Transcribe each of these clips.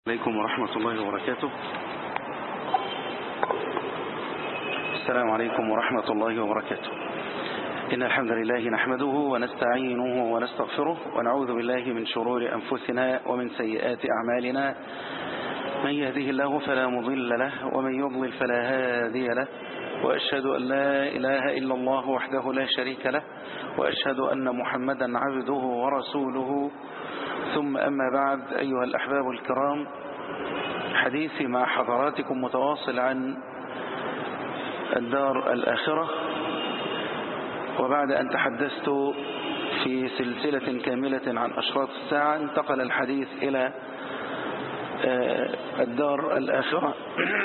عليكم ورحمة الله وبركاته السلام عليكم ورحمة الله وبركاته إن الحمد لله نحمده ونستعينه ونستغفره ونعوذ بالله من شرور أنفسنا ومن سيئات أعمالنا من يهده الله فلا مضل له ومن يضلل فلا هادي له وأشهد أن لا إله إلا الله وحده لا شريك له وأشهد أن محمدا عبده ورسوله ثم أما بعد أيها الأحباب الكرام حديثي مع حضراتكم متواصل عن الدار الآخرة وبعد أن تحدثت في سلسلة كاملة عن أشراط الساعة انتقل الحديث إلى الدار الآخرة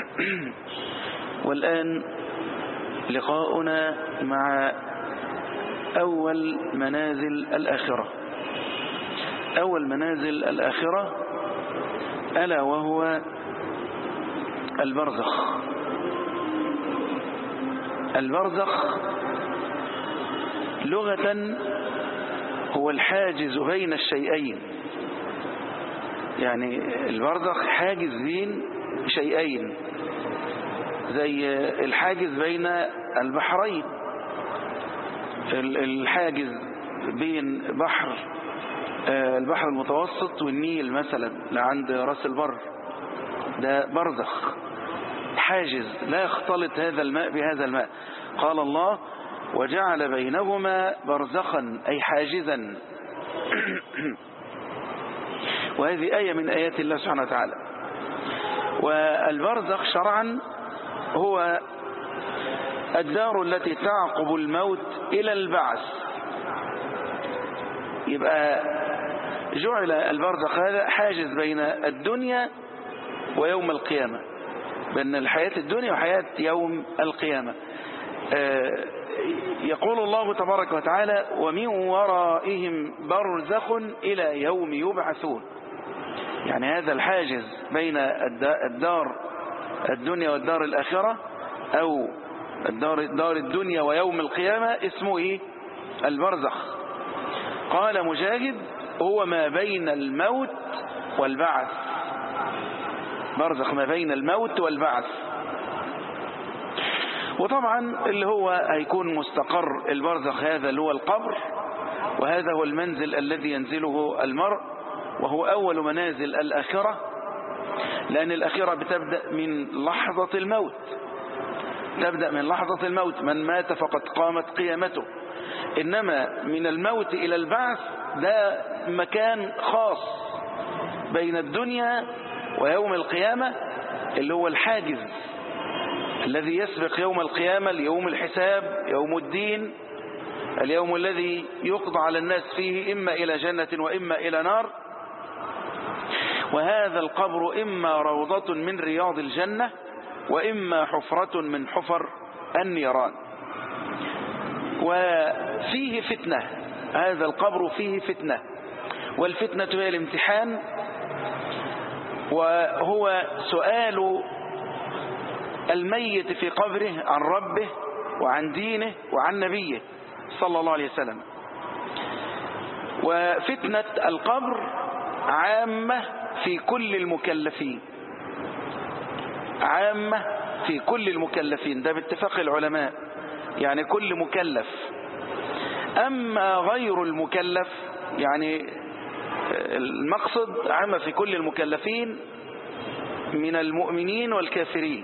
والآن لقاؤنا مع أول منازل الآخرة أول منازل الآخرة ألا وهو البرزخ البرزخ لغة هو الحاجز بين الشيئين يعني البرزخ حاجز بين شيئين زي الحاجز بين البحرين الحاجز بين بحر البحر المتوسط والنيل مثلا لعند راس البر ده برزخ حاجز لا يختلط هذا الماء بهذا الماء قال الله وجعل بينهما برزخا أي حاجزا وهذه آية من آيات الله سبحانه وتعالى والبرزخ شرعا هو الدار التي تعقب الموت إلى البعث يبقى جعل البرزخ هذا حاجز بين الدنيا ويوم القيامة بين الحياة الدنيا وحياة يوم القيامة يقول الله تبارك وتعالى ومن ورائهم برزخ إلى يوم يبعثون يعني هذا الحاجز بين الدار الدنيا والدار الآخرة أو الدار, دار الدنيا ويوم القيامة اسمه إيه البرزخ قال مجاهد هو ما بين الموت والبعث برزخ ما بين الموت والبعث وطبعا اللي هو هيكون مستقر البرزخ هذا اللي هو القبر وهذا هو المنزل الذي ينزله المرء وهو أول منازل الآخرة لأن الآخرة بتبدأ من لحظة الموت تبدأ من لحظة الموت من مات فقد قامت قيامته إنما من الموت إلى البعث ده مكان خاص بين الدنيا ويوم القيامة اللي هو الحاجز الذي يسبق يوم القيامة ليوم الحساب يوم الدين اليوم الذي يقضى على الناس فيه إما إلى جنة وإما إلى نار وهذا القبر إما روضة من رياض الجنة وإما حفرة من حفر النيران وفيه فتنة هذا القبر فيه فتنة والفتنة هي الامتحان وهو سؤال الميت في قبره عن ربه وعن دينه وعن نبيه صلى الله عليه وسلم وفتنة القبر عامة في كل المكلفين عامة في كل المكلفين ده باتفاق العلماء يعني كل مكلف أما غير المكلف يعني المقصد عامة في كل المكلفين من المؤمنين والكافرين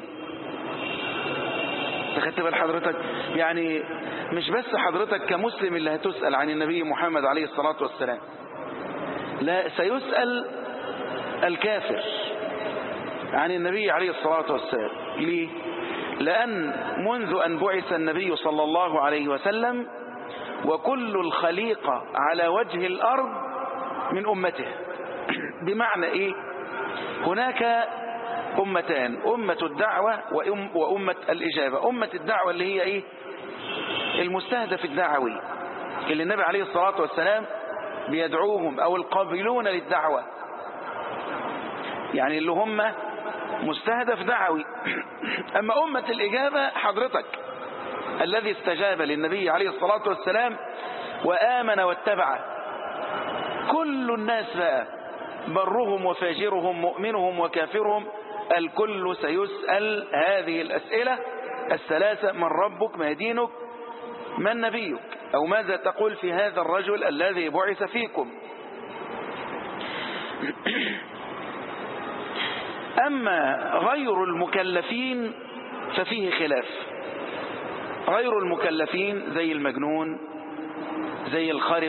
تخدت بال حضرتك يعني مش بس حضرتك كمسلم اللي هتسأل عن النبي محمد عليه الصلاة والسلام لا سيسأل الكافر عن النبي عليه الصلاة والسلام ليه لأن منذ أن بعث النبي صلى الله عليه وسلم وكل الخليقة على وجه الأرض من أمته بمعنى إيه هناك أمتان أمة الدعوة وأم وأمة الإجابة أمة الدعوة اللي هي إيه المستهدف الدعوي اللي النبي عليه الصلاة والسلام بيدعوهم أو القابلون للدعوة يعني اللي هم مستهدف دعوي أما أمة الإجابة حضرتك الذي استجاب للنبي عليه الصلاة والسلام وآمن واتبع كل الناس بقى برهم وفاجرهم مؤمنهم وكافرهم الكل سيسأل هذه الأسئلة الثلاثة من ربك ما دينك من نبيك أو ماذا تقول في هذا الرجل الذي بعث فيكم أما غير المكلفين ففيه خلاف غير المكلفين زي المجنون زي الخرف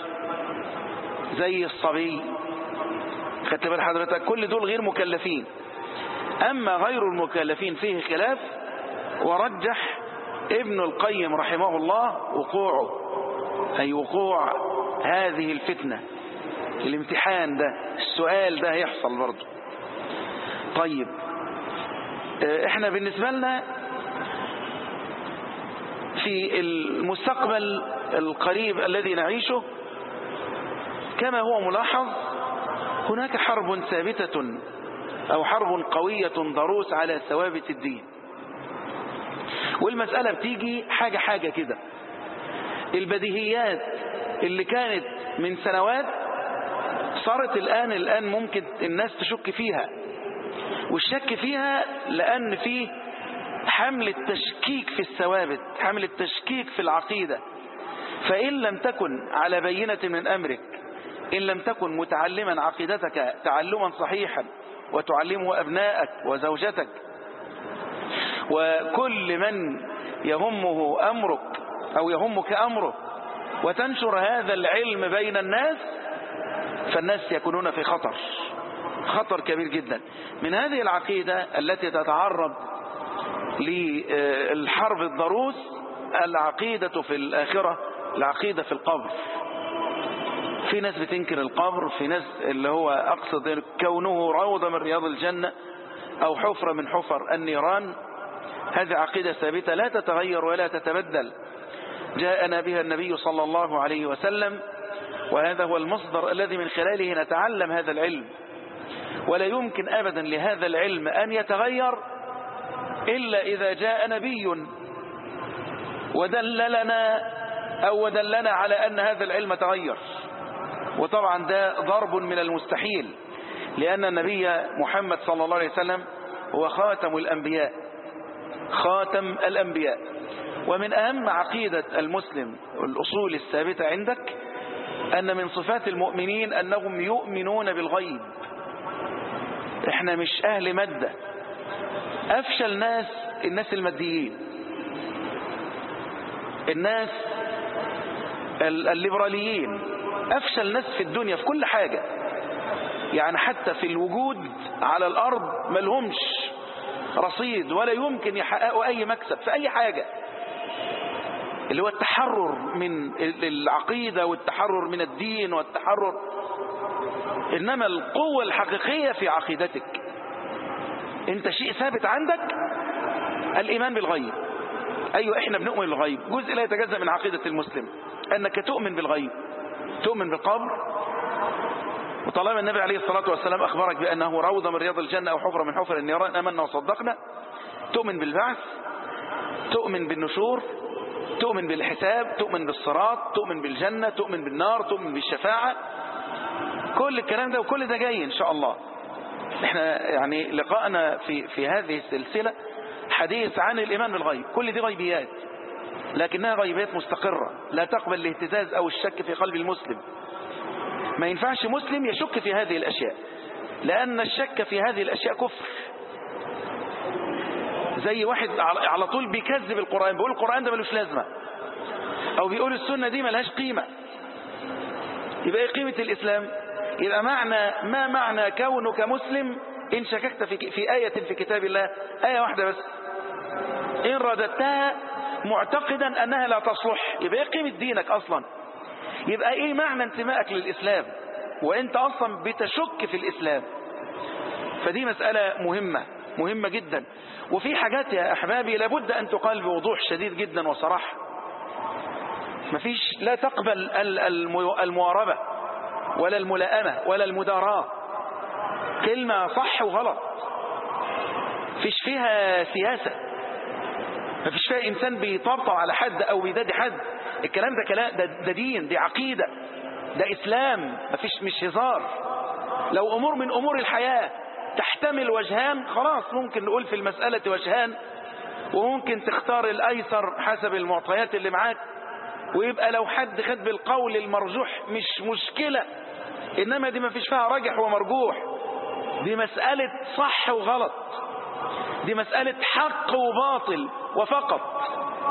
زي الصبي خدت بال حضرتك كل دول غير مكلفين أما غير المكلفين فيه خلاف ورجح ابن القيم رحمه الله وقوعه أي وقوع هذه الفتنة الامتحان ده السؤال ده هيحصل برضه طيب احنا بالنسبة لنا في المستقبل القريب الذي نعيشه كما هو ملاحظ هناك حرب ثابتة أو حرب قوية ضروس على ثوابت الدين والمسألة بتيجي حاجة حاجة كده البديهيات اللي كانت من سنوات صارت الآن الآن ممكن الناس تشك فيها والشك فيها لأن فيه حمل التشكيك في الثوابت حمل التشكيك في العقيدة فإن لم تكن على بينة من أمرك إن لم تكن متعلما عقيدتك تعلما صحيحا وتعلمه أبنائك وزوجتك وكل من يهمه أمرك أو يهمك أمره وتنشر هذا العلم بين الناس فالناس يكونون في خطر خطر كبير جدا من هذه العقيدة التي تتعرض للحرب الضروس العقيدة في الآخرة العقيدة في القبر في ناس بتنكر القبر في ناس اللي هو أقصد كونه روضة من رياض الجنة أو حفرة من حفر النيران هذه عقيدة ثابتة لا تتغير ولا تتبدل جاءنا بها النبي صلى الله عليه وسلم وهذا هو المصدر الذي من خلاله نتعلم هذا العلم ولا يمكن أبدا لهذا العلم أن يتغير إلا إذا جاء نبي ودللنا أو ودلنا على أن هذا العلم تغير وطبعا ده ضرب من المستحيل لأن النبي محمد صلى الله عليه وسلم هو خاتم الأنبياء خاتم الأنبياء ومن أهم عقيدة المسلم الأصول الثابتة عندك أن من صفات المؤمنين أنهم يؤمنون بالغيب احنا مش أهل مادة أفشل ناس الناس الماديين الناس الليبراليين أفشل ناس في الدنيا في كل حاجة يعني حتى في الوجود على الأرض ملهمش رصيد ولا يمكن يحققوا أي مكسب في أي حاجة اللي هو التحرر من العقيدة والتحرر من الدين والتحرر إنما القوة الحقيقية في عقيدتك انت شيء ثابت عندك الإيمان بالغيب أيوة إحنا بنؤمن بالغيب جزء لا يتجزأ من عقيدة المسلم أنك تؤمن بالغيب تؤمن بالقبر وطالما النبي عليه الصلاة والسلام أخبرك بأنه روضة من رياض الجنة أو حفرة من حفر النيران أمنا وصدقنا تؤمن بالبعث تؤمن بالنشور تؤمن بالحساب تؤمن بالصراط تؤمن بالجنة تؤمن بالنار تؤمن بالشفاعة كل الكلام ده وكل ده جاي إن شاء الله احنا يعني لقاءنا في في هذه السلسلة حديث عن الإيمان بالغيب كل دي غيبيات لكنها غيبيات مستقرة لا تقبل الاهتزاز أو الشك في قلب المسلم ما ينفعش مسلم يشك في هذه الأشياء لأن الشك في هذه الأشياء كفر زي واحد على طول بيكذب القرآن بيقول القرآن ده ملوش لازمة أو بيقول السنة دي ملهاش قيمة يبقى ايه قيمة الإسلام يبقى معنى ما معنى كونك مسلم إن شككت في, في آية في كتاب الله آية واحدة بس إن رددتها معتقدا أنها لا تصلح يبقى ايه قيمة دينك أصلا يبقى ايه معنى انتمائك للإسلام وانت أصلا بتشك في الإسلام فدي مسألة مهمة مهمة جدا وفي حاجات يا أحبابي لابد أن تقال بوضوح شديد جدا وصراحة مفيش لا تقبل المواربة ولا الملائمة ولا المداراة كلمة صح وغلط فيش فيها سياسة مفيش فيها إنسان بيطبطب على حد أو بيدادي حد الكلام ده كلام ده, ده دين دي عقيدة ده إسلام مفيش مش هزار لو أمور من أمور الحياة تحتمل وجهان خلاص ممكن نقول في المسألة وجهان وممكن تختار الأيسر حسب المعطيات اللي معاك ويبقى لو حد خد بالقول المرجوح مش مشكلة إنما دي ما فيش فيها راجح ومرجوح دي مسألة صح وغلط دي مسألة حق وباطل وفقط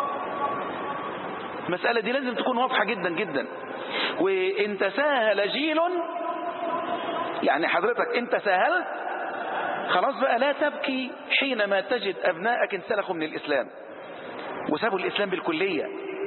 المسألة دي لازم تكون واضحة جدا جدا وإن تساهل جيل يعني حضرتك انت ساهلت خلاص بقى لا تبكي حينما تجد أبنائك انسلخوا من الإسلام وسابوا الإسلام بالكلية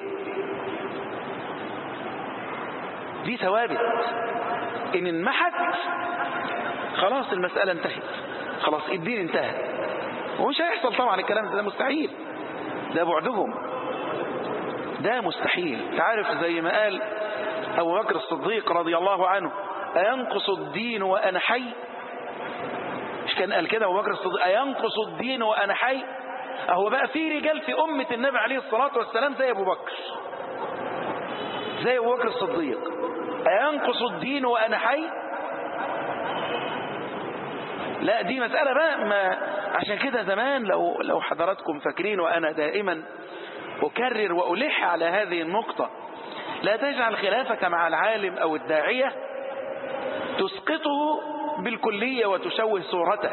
دي ثوابت إن انمحت خلاص المسألة انتهت خلاص الدين انتهى ومش هيحصل طبعا الكلام ده, ده مستحيل ده بعدهم ده مستحيل تعرف زي ما قال أبو بكر الصديق رضي الله عنه أينقص الدين وأنا حي مش كان قال كده أبو بكر الصديق أينقص الدين وأنا حي أهو بقى في رجال في أمة النبي عليه الصلاة والسلام زي أبو بكر زي أبو بكر الصديق أينقص الدين وأنا حي لا دي مسألة بقى ما عشان كده زمان لو لو حضراتكم فاكرين وأنا دائما أكرر وألح على هذه النقطة لا تجعل خلافك مع العالم أو الداعية تسقطه بالكلية وتشوه صورته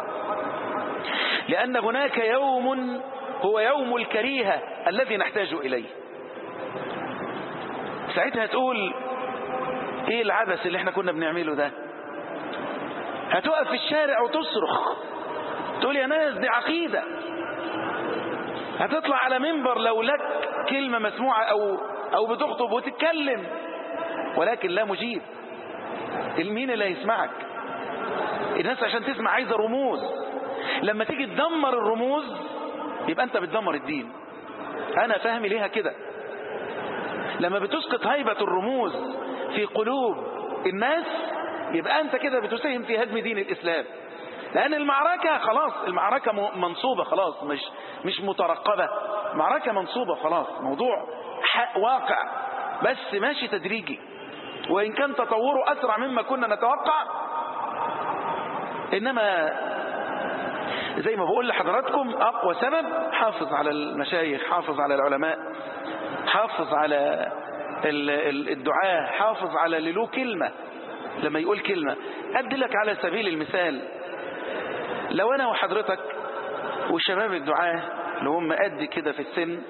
لأن هناك يوم هو يوم الكريهة الذي نحتاج إليه ساعتها تقول ايه العبث اللي احنا كنا بنعمله ده هتقف في الشارع وتصرخ تقول يا ناس دي عقيدة هتطلع على منبر لو لك كلمة مسموعة أو, أو بتخطب وتتكلم ولكن لا مجيب المين اللي هيسمعك الناس عشان تسمع عايزة رموز لما تيجي تدمر الرموز يبقى انت بتدمر الدين انا فاهمي ليها كده لما بتسقط هيبة الرموز في قلوب الناس يبقى انت كده بتساهم في هدم دين الاسلام لان المعركة خلاص المعركة منصوبة خلاص مش مش مترقبة معركة منصوبة خلاص موضوع حق واقع بس ماشي تدريجي وإن كان تطوره أسرع مما كنا نتوقع إنما زي ما بقول لحضراتكم أقوى سبب حافظ على المشايخ حافظ على العلماء حافظ على الدعاء حافظ على اللي له كلمة لما يقول كلمة أدلك على سبيل المثال لو أنا وحضرتك وشباب الدعاء اللي هم قد كده في السن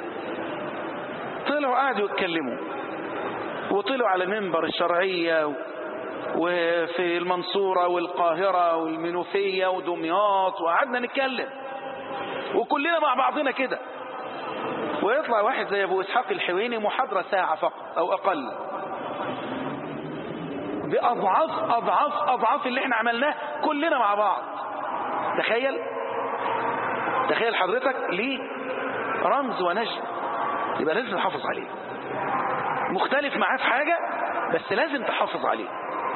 طلعوا قعدوا يتكلموا وطلعوا على منبر الشرعية وفي المنصورة والقاهرة والمنوفية ودمياط وقعدنا نتكلم وكلنا مع بعضنا كده ويطلع واحد زي ابو اسحاق الحويني محاضرة ساعة فقط او اقل باضعاف اضعاف اضعاف اللي احنا عملناه كلنا مع بعض تخيل تخيل حضرتك ليه رمز ونجم يبقى لازم تحافظ عليه مختلف معاه في حاجة بس لازم تحافظ عليه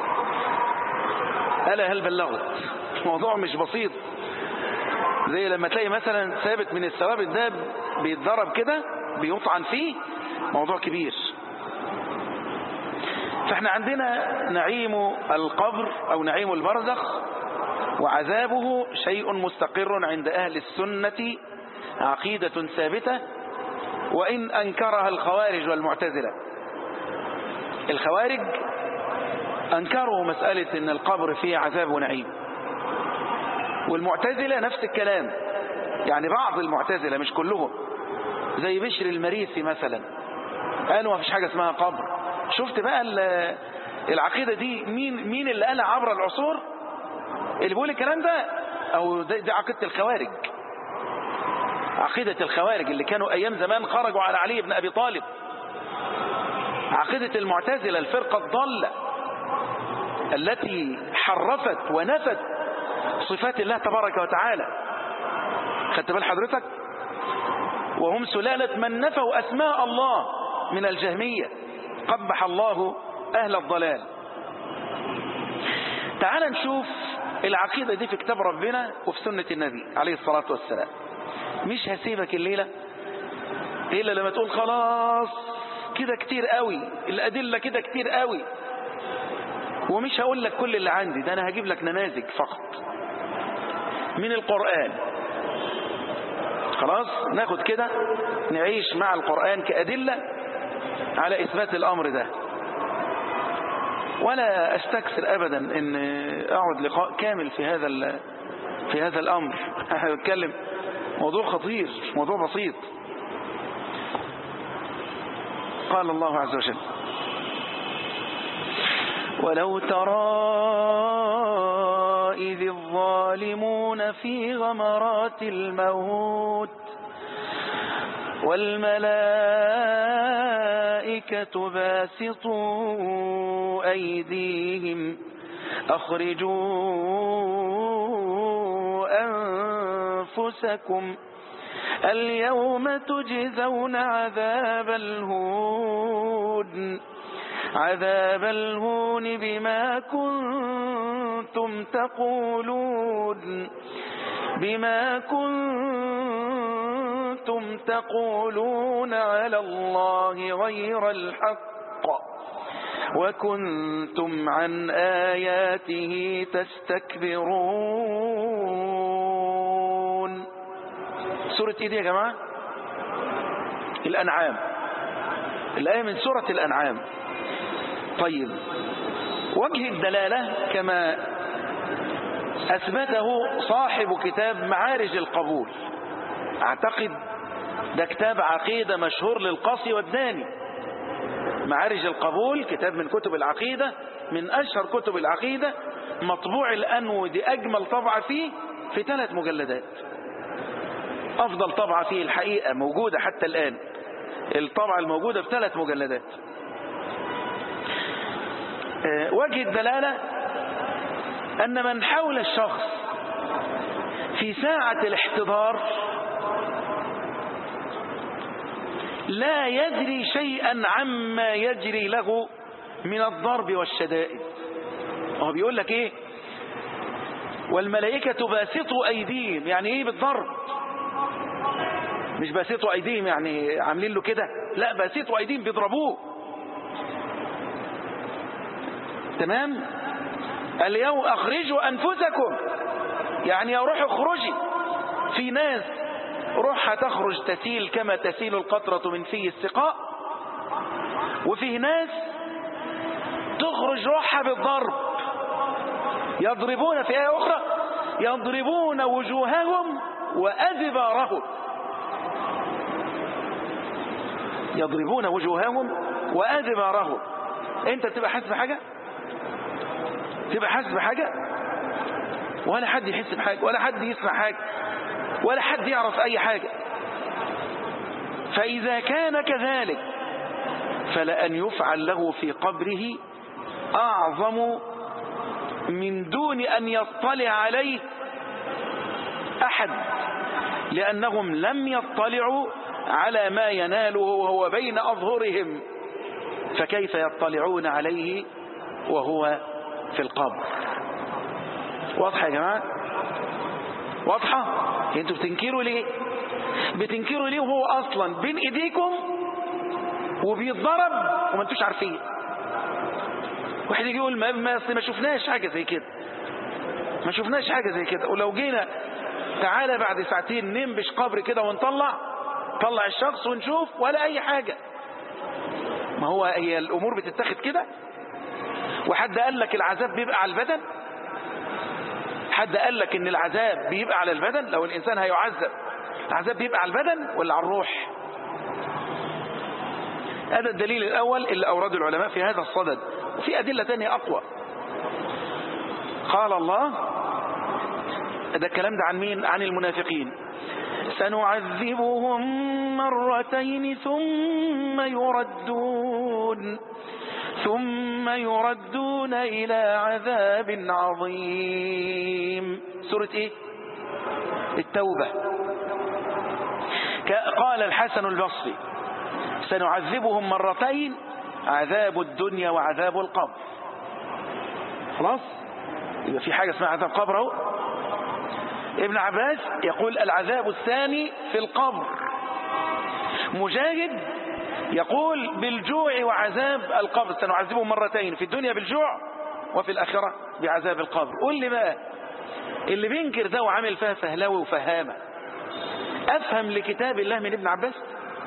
ألا هل بلغت الموضوع مش بسيط زي لما تلاقي مثلا ثابت من الثوابت ده بيتضرب كده بيطعن فيه موضوع كبير فاحنا عندنا نعيم القبر او نعيم البرزخ وعذابه شيء مستقر عند اهل السنة عقيدة ثابتة وان انكرها الخوارج والمعتزلة الخوارج انكروا مسألة ان القبر فيه عذاب ونعيم والمعتزلة نفس الكلام يعني بعض المعتزلة مش كلهم زي بشر المريسي مثلا قالوا ما فيش حاجة اسمها قبر شفت بقى العقيدة دي مين مين اللي قالها عبر العصور اللي بيقول الكلام ده او دي, دي عقيدة الخوارج عقيدة الخوارج اللي كانوا ايام زمان خرجوا على علي بن ابي طالب عقيدة المعتزلة الفرقة الضالة التي حرفت ونفت صفات الله تبارك وتعالى خدت بال حضرتك وهم سلالة من نفوا أسماء الله من الجهمية قبح الله أهل الضلال تعال نشوف العقيدة دي في كتاب ربنا وفي سنة النبي عليه الصلاة والسلام مش هسيبك الليلة إلا لما تقول خلاص كده كتير قوي الأدلة كده كتير قوي ومش هقول لك كل اللي عندي ده أنا هجيب لك نماذج فقط من القرآن خلاص ناخد كده نعيش مع القرآن كأدلة على إثبات الأمر ده ولا أستكثر أبدا أن أقعد لقاء كامل في هذا في هذا الأمر احنا بنتكلم موضوع خطير موضوع بسيط قال الله عز وجل ولو ترى إذ الظالمون في غمرات الموت والملائكة باسطوا أيديهم أخرجوا أنفسكم اليوم تجزون عذاب الهون عذاب الهون بما كنتم تقولون بما كنتم تقولون على الله غير الحق وكنتم عن آياته تستكبرون سورة ايه دي يا جماعة الأنعام الآية من سورة الأنعام طيب وجه الدلالة كما أثبته صاحب كتاب معارج القبول أعتقد ده كتاب عقيدة مشهور للقاصي والداني معارج القبول كتاب من كتب العقيدة من أشهر كتب العقيدة مطبوع الأنو دي أجمل طبعة فيه في ثلاث مجلدات أفضل طبعة فيه الحقيقة موجودة حتى الآن الطبعة الموجودة في ثلاث مجلدات وجه الدلالة أن من حول الشخص في ساعة الاحتضار لا يدري شيئا عما يجري له من الضرب والشدائد هو بيقول لك ايه والملائكة باسطوا أيديهم يعني ايه بالضرب مش باسطوا أيديهم يعني عاملين له كده لا باسطوا أيديهم بيضربوه تمام اليوم أخرجوا أنفسكم يعني يا روح اخرجي في ناس روحها تخرج تسيل كما تسيل القطرة من في السقاء وفيه ناس تخرج روحها بالضرب يضربون في آية أخرى يضربون وجوههم وأدبارهم يضربون وجوههم وأدبارهم انت تبقى حاسس بحاجة تبقى حاسس بحاجة ولا حد يحس بحاجة ولا حد يسمع حاجة ولا حد يعرف أي حاجة فإذا كان كذلك فلأن يفعل له في قبره أعظم من دون أن يطلع عليه أحد لأنهم لم يطلعوا على ما يناله وهو بين أظهرهم فكيف يطلعون عليه وهو في القبر واضحة يا جماعة واضحة انتوا بتنكروا ليه بتنكروا ليه وهو اصلا بين ايديكم وبيتضرب وما انتوش عارفين واحد يجي يقول ما ما, ما شفناش حاجة زي كده ما شفناش حاجة زي كده ولو جينا تعالى بعد ساعتين ننبش قبر كده ونطلع طلع الشخص ونشوف ولا اي حاجة ما هو هي الامور بتتاخد كده وحد قال لك العذاب بيبقى على البدن حد قال لك ان العذاب بيبقى على البدن لو الانسان هيعذب العذاب بيبقى على البدن ولا على الروح هذا الدليل الاول اللي اورده العلماء في هذا الصدد وفي ادله ثانيه اقوى قال الله ده الكلام ده عن مين عن المنافقين سنعذبهم مرتين ثم يردون ثم يردون إلى عذاب عظيم سورة إيه التوبة قال الحسن البصري سنعذبهم مرتين عذاب الدنيا وعذاب القبر خلاص يبقى في حاجة اسمها عذاب قبر اهو ابن عباس يقول العذاب الثاني في القبر مجاهد يقول بالجوع وعذاب القبر سنعذبهم مرتين في الدنيا بالجوع وفي الآخرة بعذاب القبر قول لي بقى اللي بينكر ده وعامل فيها فهلاوي وفهامة أفهم لكتاب الله من ابن عباس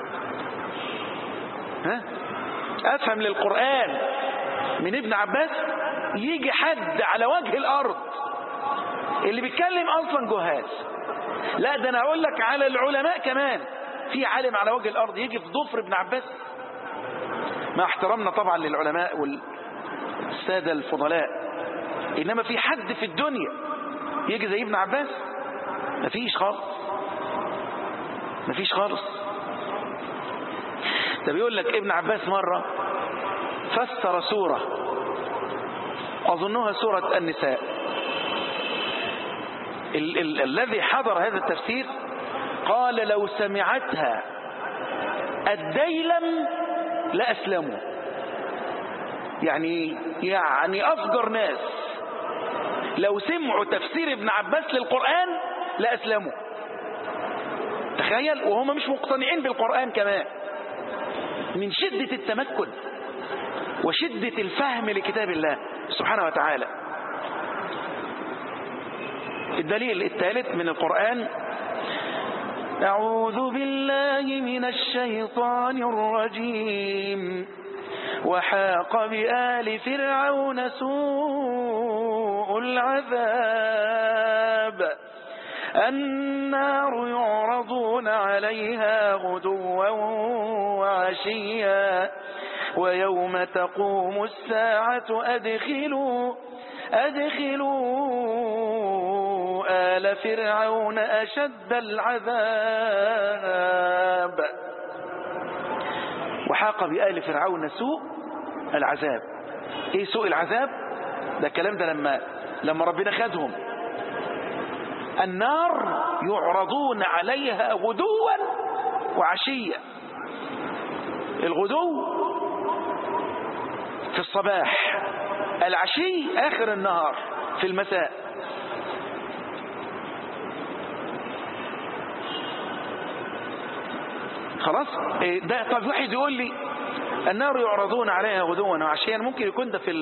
ها أفهم للقرآن من ابن عباس يجي حد على وجه الأرض اللي بيتكلم أصلا جهاز لا ده أنا أقول لك على العلماء كمان في عالم على وجه الأرض يجي في ضفر ابن عباس مع احترامنا طبعا للعلماء والسادة الفضلاء إنما في حد في الدنيا يجي زي ابن عباس مفيش خالص مفيش خالص ده بيقول لك ابن عباس مرة فسر سورة أظنها سورة النساء ال ال الذي حضر هذا التفسير قال لو سمعتها الديلم لأسلموا يعني يعني أفجر ناس لو سمعوا تفسير ابن عباس للقرآن لأسلموا تخيل وهم مش مقتنعين بالقرآن كمان من شدة التمكن وشدة الفهم لكتاب الله سبحانه وتعالى الدليل الثالث من القرآن أعوذ بالله من الشيطان الرجيم وحاق بآل فرعون سوء العذاب النار يعرضون عليها غدوا وعشيا ويوم تقوم الساعة أدخلوا أدخلوا آل فرعون أشد العذاب وحاق بآل فرعون سوء العذاب ايه سوء العذاب ده الكلام ده لما لما ربنا خدهم النار يعرضون عليها غدوا وعشيا الغدو في الصباح العشي آخر النهار في المساء خلاص إيه ده طب واحد يقول لي النار يعرضون عليها غدوا وعشيا ممكن يكون ده في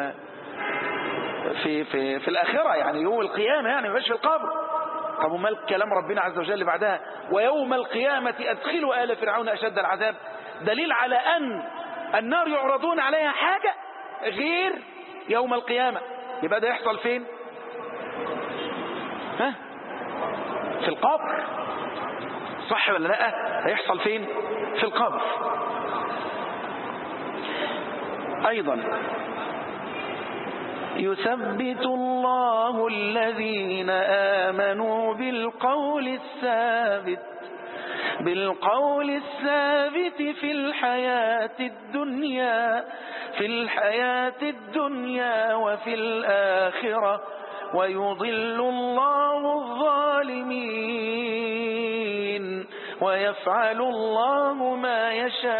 في في في الآخرة يعني يوم القيامة يعني مش في القبر طب وما كلام ربنا عز وجل بعدها ويوم القيامة أدخلوا آل فرعون أشد العذاب دليل على أن النار يعرضون عليها حاجة غير يوم القيامة يبقى ده يحصل فين ها في القبر صح ولا لا هيحصل فين في القبر أيضا يثبت الله الذين آمنوا بالقول الثابت بالقول الثابت في الحياة الدنيا في الحياة الدنيا وفي الآخرة ويضل الله الظالمين ويفعل الله ما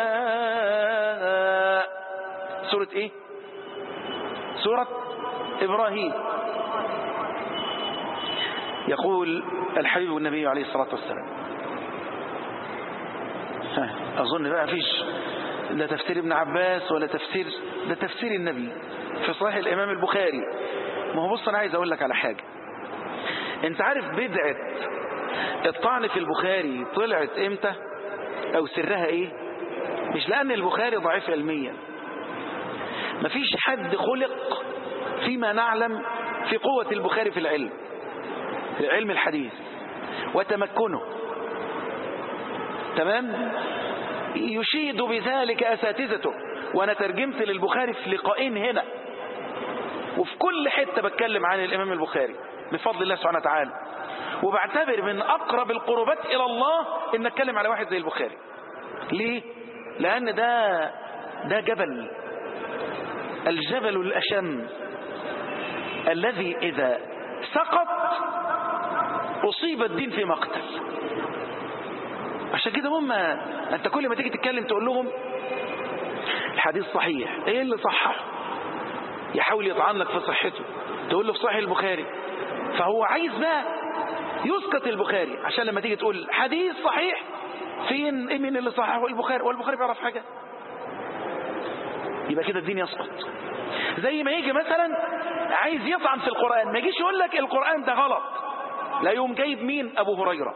يشاء سورة ايه سورة إبراهيم يقول الحبيب النبي عليه الصلاة والسلام أظن بقى فيش لا تفسير ابن عباس ولا تفسير ده تفسير النبي في صحيح الإمام البخاري ما هو بص أنا عايز أقول لك على حاجة أنت عارف بدعة الطعن في البخاري طلعت إمتى أو سرها إيه مش لأن البخاري ضعيف علميا مفيش حد خلق فيما نعلم في قوة البخاري في العلم في علم الحديث وتمكنه تمام يشيد بذلك أساتذته وأنا ترجمت للبخاري في لقاءين هنا وفي كل حتة بتكلم عن الإمام البخاري بفضل الله سبحانه وتعالى وبعتبر من أقرب القربات إلى الله إن أتكلم على واحد زي البخاري ليه؟ لأن ده ده جبل الجبل الأشم الذي إذا سقط أصيب الدين في مقتل عشان كده هم أنت كل ما تيجي تتكلم تقول لهم الحديث صحيح إيه اللي صحح يحاول يطعن لك في صحته تقول له في صحيح البخاري فهو عايز بقى يسقط البخاري عشان لما تيجي تقول حديث صحيح فين مين اللي صححه البخاري والبخاري بيعرف حاجة يبقى كده الدين يسقط زي ما يجي مثلا عايز يطعن في القرآن ما يجيش يقول لك القرآن ده غلط لا يوم جايب مين أبو هريرة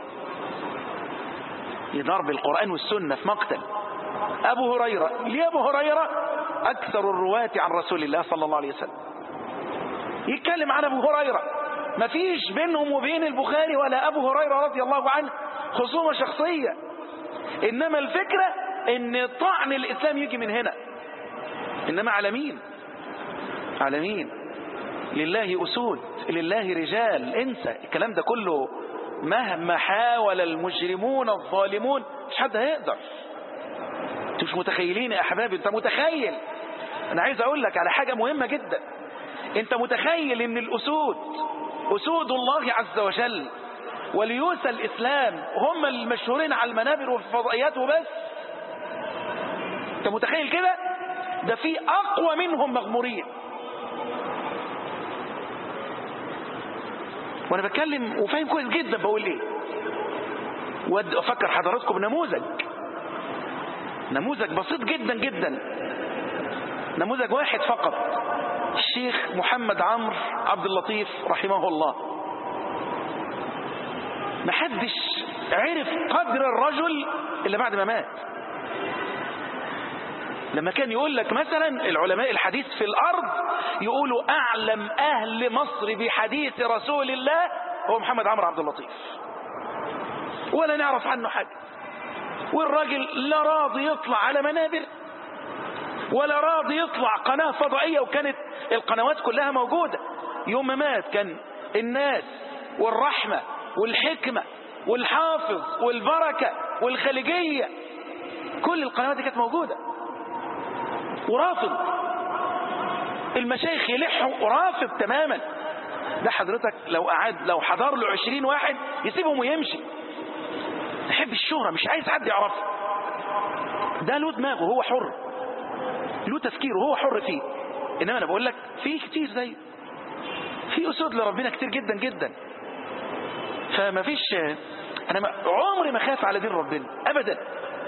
يضرب القرآن والسنة في مقتل أبو هريرة ليه أبو هريرة أكثر الرواة عن رسول الله صلى الله عليه وسلم يتكلم عن أبو هريرة ما فيش بينهم وبين البخاري ولا أبو هريرة رضي الله عنه خصومة شخصية إنما الفكرة إن طعن الإسلام يجي من هنا إنما على مين على مين لله أسود لله رجال انسى الكلام ده كله مهما حاول المجرمون الظالمون مش حد هيقدر انتوا مش متخيلين يا احبابي انت متخيل انا عايز اقول لك على حاجة مهمة جدا انت متخيل ان الاسود اسود الله عز وجل وليوسى الاسلام هم المشهورين على المنابر وفي الفضائيات وبس انت متخيل كده ده في اقوى منهم مغمورين وانا بتكلم وفاهم كويس جدا بقول ايه وافكر حضراتكم بنموذج نموذج بسيط جدا جدا نموذج واحد فقط الشيخ محمد عمرو عبد اللطيف رحمه الله محدش عرف قدر الرجل اللي بعد ما مات لما كان يقول لك مثلا العلماء الحديث في الأرض يقولوا أعلم أهل مصر بحديث رسول الله هو محمد عمرو عبد اللطيف ولا نعرف عنه حاجة والراجل لا راضي يطلع على منابر ولا راضي يطلع قناة فضائية وكانت القنوات كلها موجودة يوم ما مات كان الناس والرحمة والحكمة والحافظ والبركة والخليجية كل القنوات دي كانت موجودة ورافض المشايخ يلحوا ورافض تماما ده حضرتك لو قعد لو حضر له 20 واحد يسيبهم ويمشي يحب الشهرة مش عايز حد يعرفه ده له دماغه هو حر له تفكيره هو حر فيه انما انا بقول لك في كتير زي في اسود لربنا كتير جدا جدا فما فيش انا ما عمري ما خاف على دين ربنا ابدا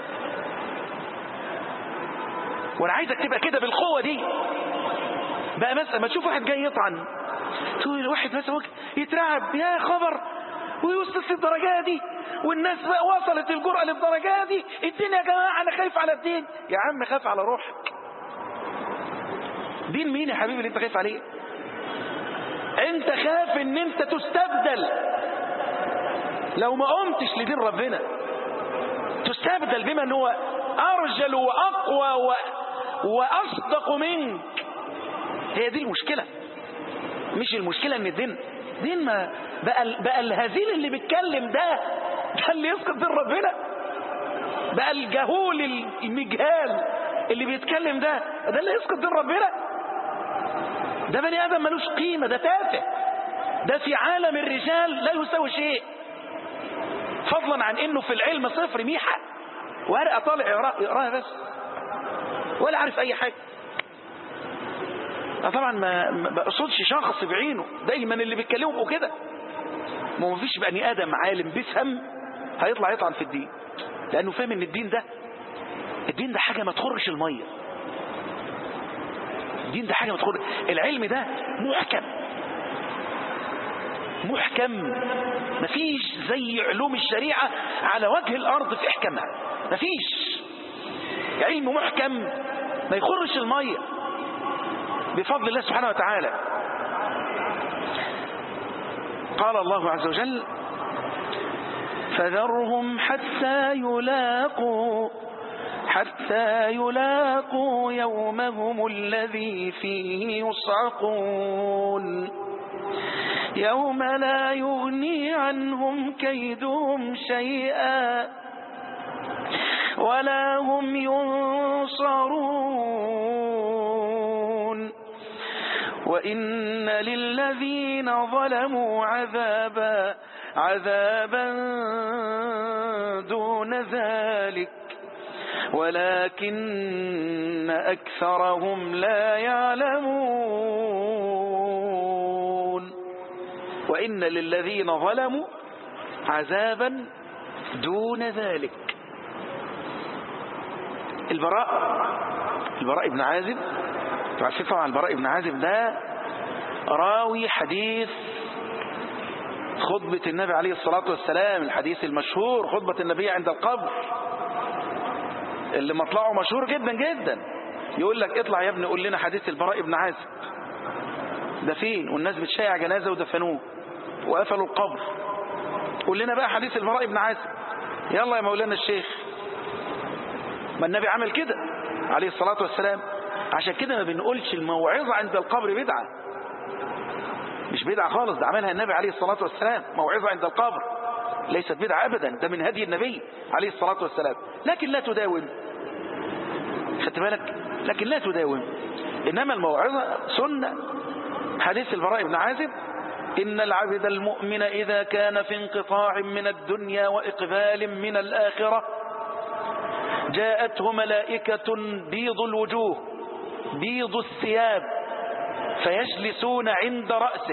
وانا عايزك تبقى كده بالقوه دي بقى مثلا ما تشوف واحد جاي يطعن تقول واحد مثلا ممكن يترعب يا خبر ويوصل للدرجه دي والناس بقى وصلت الجرأة للدرجه دي الدين يا جماعه انا خايف على الدين يا عم خاف على روحك دين مين يا حبيبي اللي انت خايف عليه انت خاف ان انت تستبدل لو ما قمتش لدين ربنا تستبدل بمن هو ارجل واقوى و... واصدق منك هي دي المشكله مش المشكله ان الدين دين ما بقى بقى الهزيل اللي بيتكلم ده ده اللي يسقط دين ربنا بقى الجهول المجهال اللي بيتكلم ده ده اللي يسقط دين ربنا ده بني ادم ملوش قيمه ده تافه ده في عالم الرجال لا يساوي شيء فضلا عن انه في العلم صفر ميحه ورقه طالع يقراها بس ولا عارف اي حاجه طبعا ما ما بقصدش شخص بعينه دايما اللي بيتكلموا بقوا كده ما فيش بني ادم عالم بيفهم هيطلع يطعن في الدين لانه فاهم ان الدين ده الدين ده حاجه ما تخرش الميه الدين ده حاجه ما تخرج العلم ده محكم محكم مفيش زي علوم الشريعه على وجه الارض في احكامها مفيش علم محكم ما يخرش الميه بفضل الله سبحانه وتعالى قال الله عز وجل فذرهم حتى يلاقوا حتى يلاقوا يومهم الذي فيه يصعقون يوم لا يغني عنهم كيدهم شيئا ولا هم ينصرون وإن للذين ظلموا عذابا عذابا دون ذلك ولكن أكثرهم لا يعلمون وإن للذين ظلموا عذابا دون ذلك البراء البراء بن عازب تعرفين طبعا البراء بن عازب ده راوي حديث خطبة النبي عليه الصلاة والسلام الحديث المشهور خطبة النبي عند القبر اللي مطلعه مشهور جدا جدا يقول لك اطلع يا ابني قول لنا حديث البراء بن عازب ده فين والناس بتشيع جنازة ودفنوه وقفلوا القبر قول لنا بقى حديث البراء بن عازب يلا يا مولانا الشيخ ما النبي عمل كده عليه الصلاة والسلام عشان كده ما بنقولش الموعظة عند القبر بدعة مش بدعة خالص ده عملها النبي عليه الصلاة والسلام موعظة عند القبر ليست بدعة أبدا ده من هدي النبي عليه الصلاة والسلام لكن لا تداوم خدت بالك لكن لا تداوم إنما الموعظة سنة حديث البراء بن عازب إن العبد المؤمن إذا كان في انقطاع من الدنيا وإقبال من الآخرة جاءته ملائكة بيض الوجوه بيض الثياب فيجلسون عند رأسه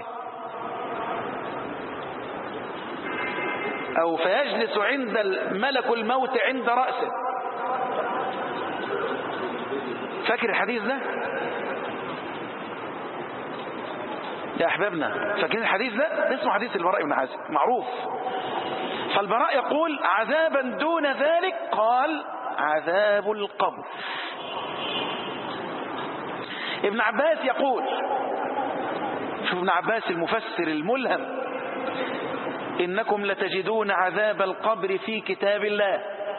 أو فيجلس عند ملك الموت عند رأسه فاكر الحديث ده يا أحبابنا فاكرين الحديث ده ده اسمه حديث البراء بن عازب معروف فالبراء يقول عذابا دون ذلك قال عذاب القبر ابن عباس يقول شوف ابن عباس المفسر الملهم إنكم لتجدون عذاب القبر في كتاب الله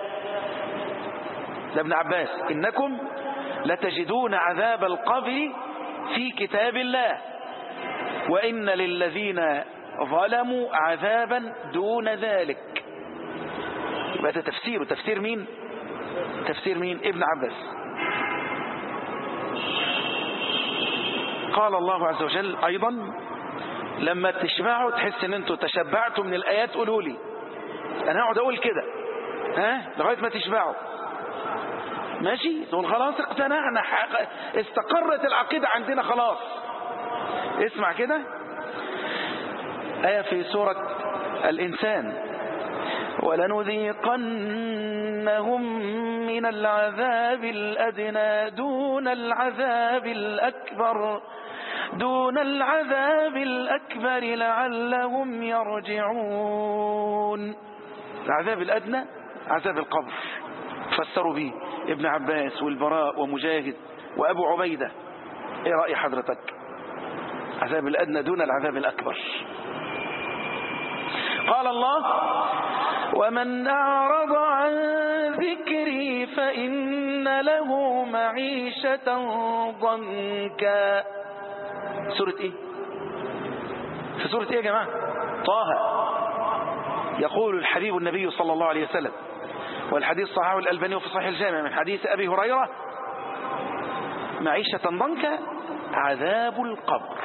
ده ابن عباس إنكم لتجدون عذاب القبر في كتاب الله وإن للذين ظلموا عذابا دون ذلك يبقى ده تفسير تفسير مين تفسير مين ابن عباس قال الله عز وجل أيضا لما تشبعوا تحس ان انتوا تشبعتوا من الآيات قولوا لي انا هقعد اقول كده ها لغاية ما تشبعوا ماشي تقول خلاص اقتنعنا استقرت العقيدة عندنا خلاص اسمع كده آية في سورة الإنسان ولنذيقنهم من العذاب الأدنى دون العذاب الأكبر دون العذاب الأكبر لعلهم يرجعون العذاب الأدنى عذاب القبر فسروا به ابن عباس والبراء ومجاهد وأبو عبيدة ايه رأي حضرتك عذاب الأدنى دون العذاب الأكبر قال الله ومن أعرض عن ذكري فإن له معيشة ضنكا سورة ايه في سورة ايه يا جماعة طه يقول الحبيب النبي صلى الله عليه وسلم والحديث صححه الألباني في صحيح الجامع من حديث أبي هريرة معيشة ضنكا عذاب القبر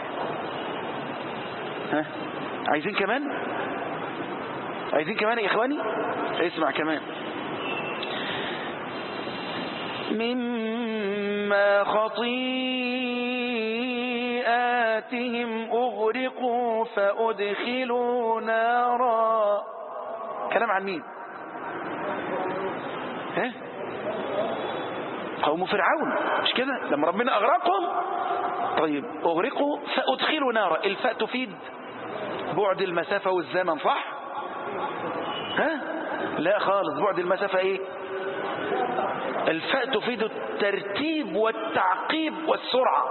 ها عايزين كمان عايزين كمان يا إخواني اسمع كمان مما خطيئاتهم أغرقوا فأدخلوا نارا كلام عن مين ها قوم فرعون مش كده لما ربنا أغرقهم طيب أغرقوا فأدخلوا نارا الفاء تفيد بعد المسافة والزمن صح ها لا خالص بعد المسافة ايه الفاء تفيد الترتيب والتعقيب والسرعة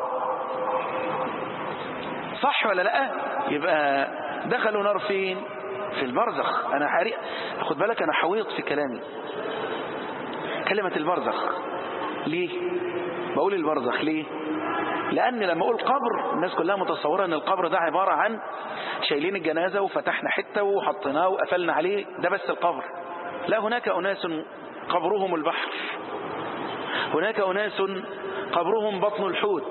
صح ولا لا يبقى دخلوا نار فين في البرزخ انا حريق خد بالك انا حويط في كلامي كلمة البرزخ ليه بقول البرزخ ليه لأن لما أقول قبر الناس كلها متصورة أن القبر ده عبارة عن شايلين الجنازة وفتحنا حتة وحطيناه وقفلنا عليه ده بس القبر لا هناك أناس قبرهم البحر هناك أناس قبرهم بطن الحوت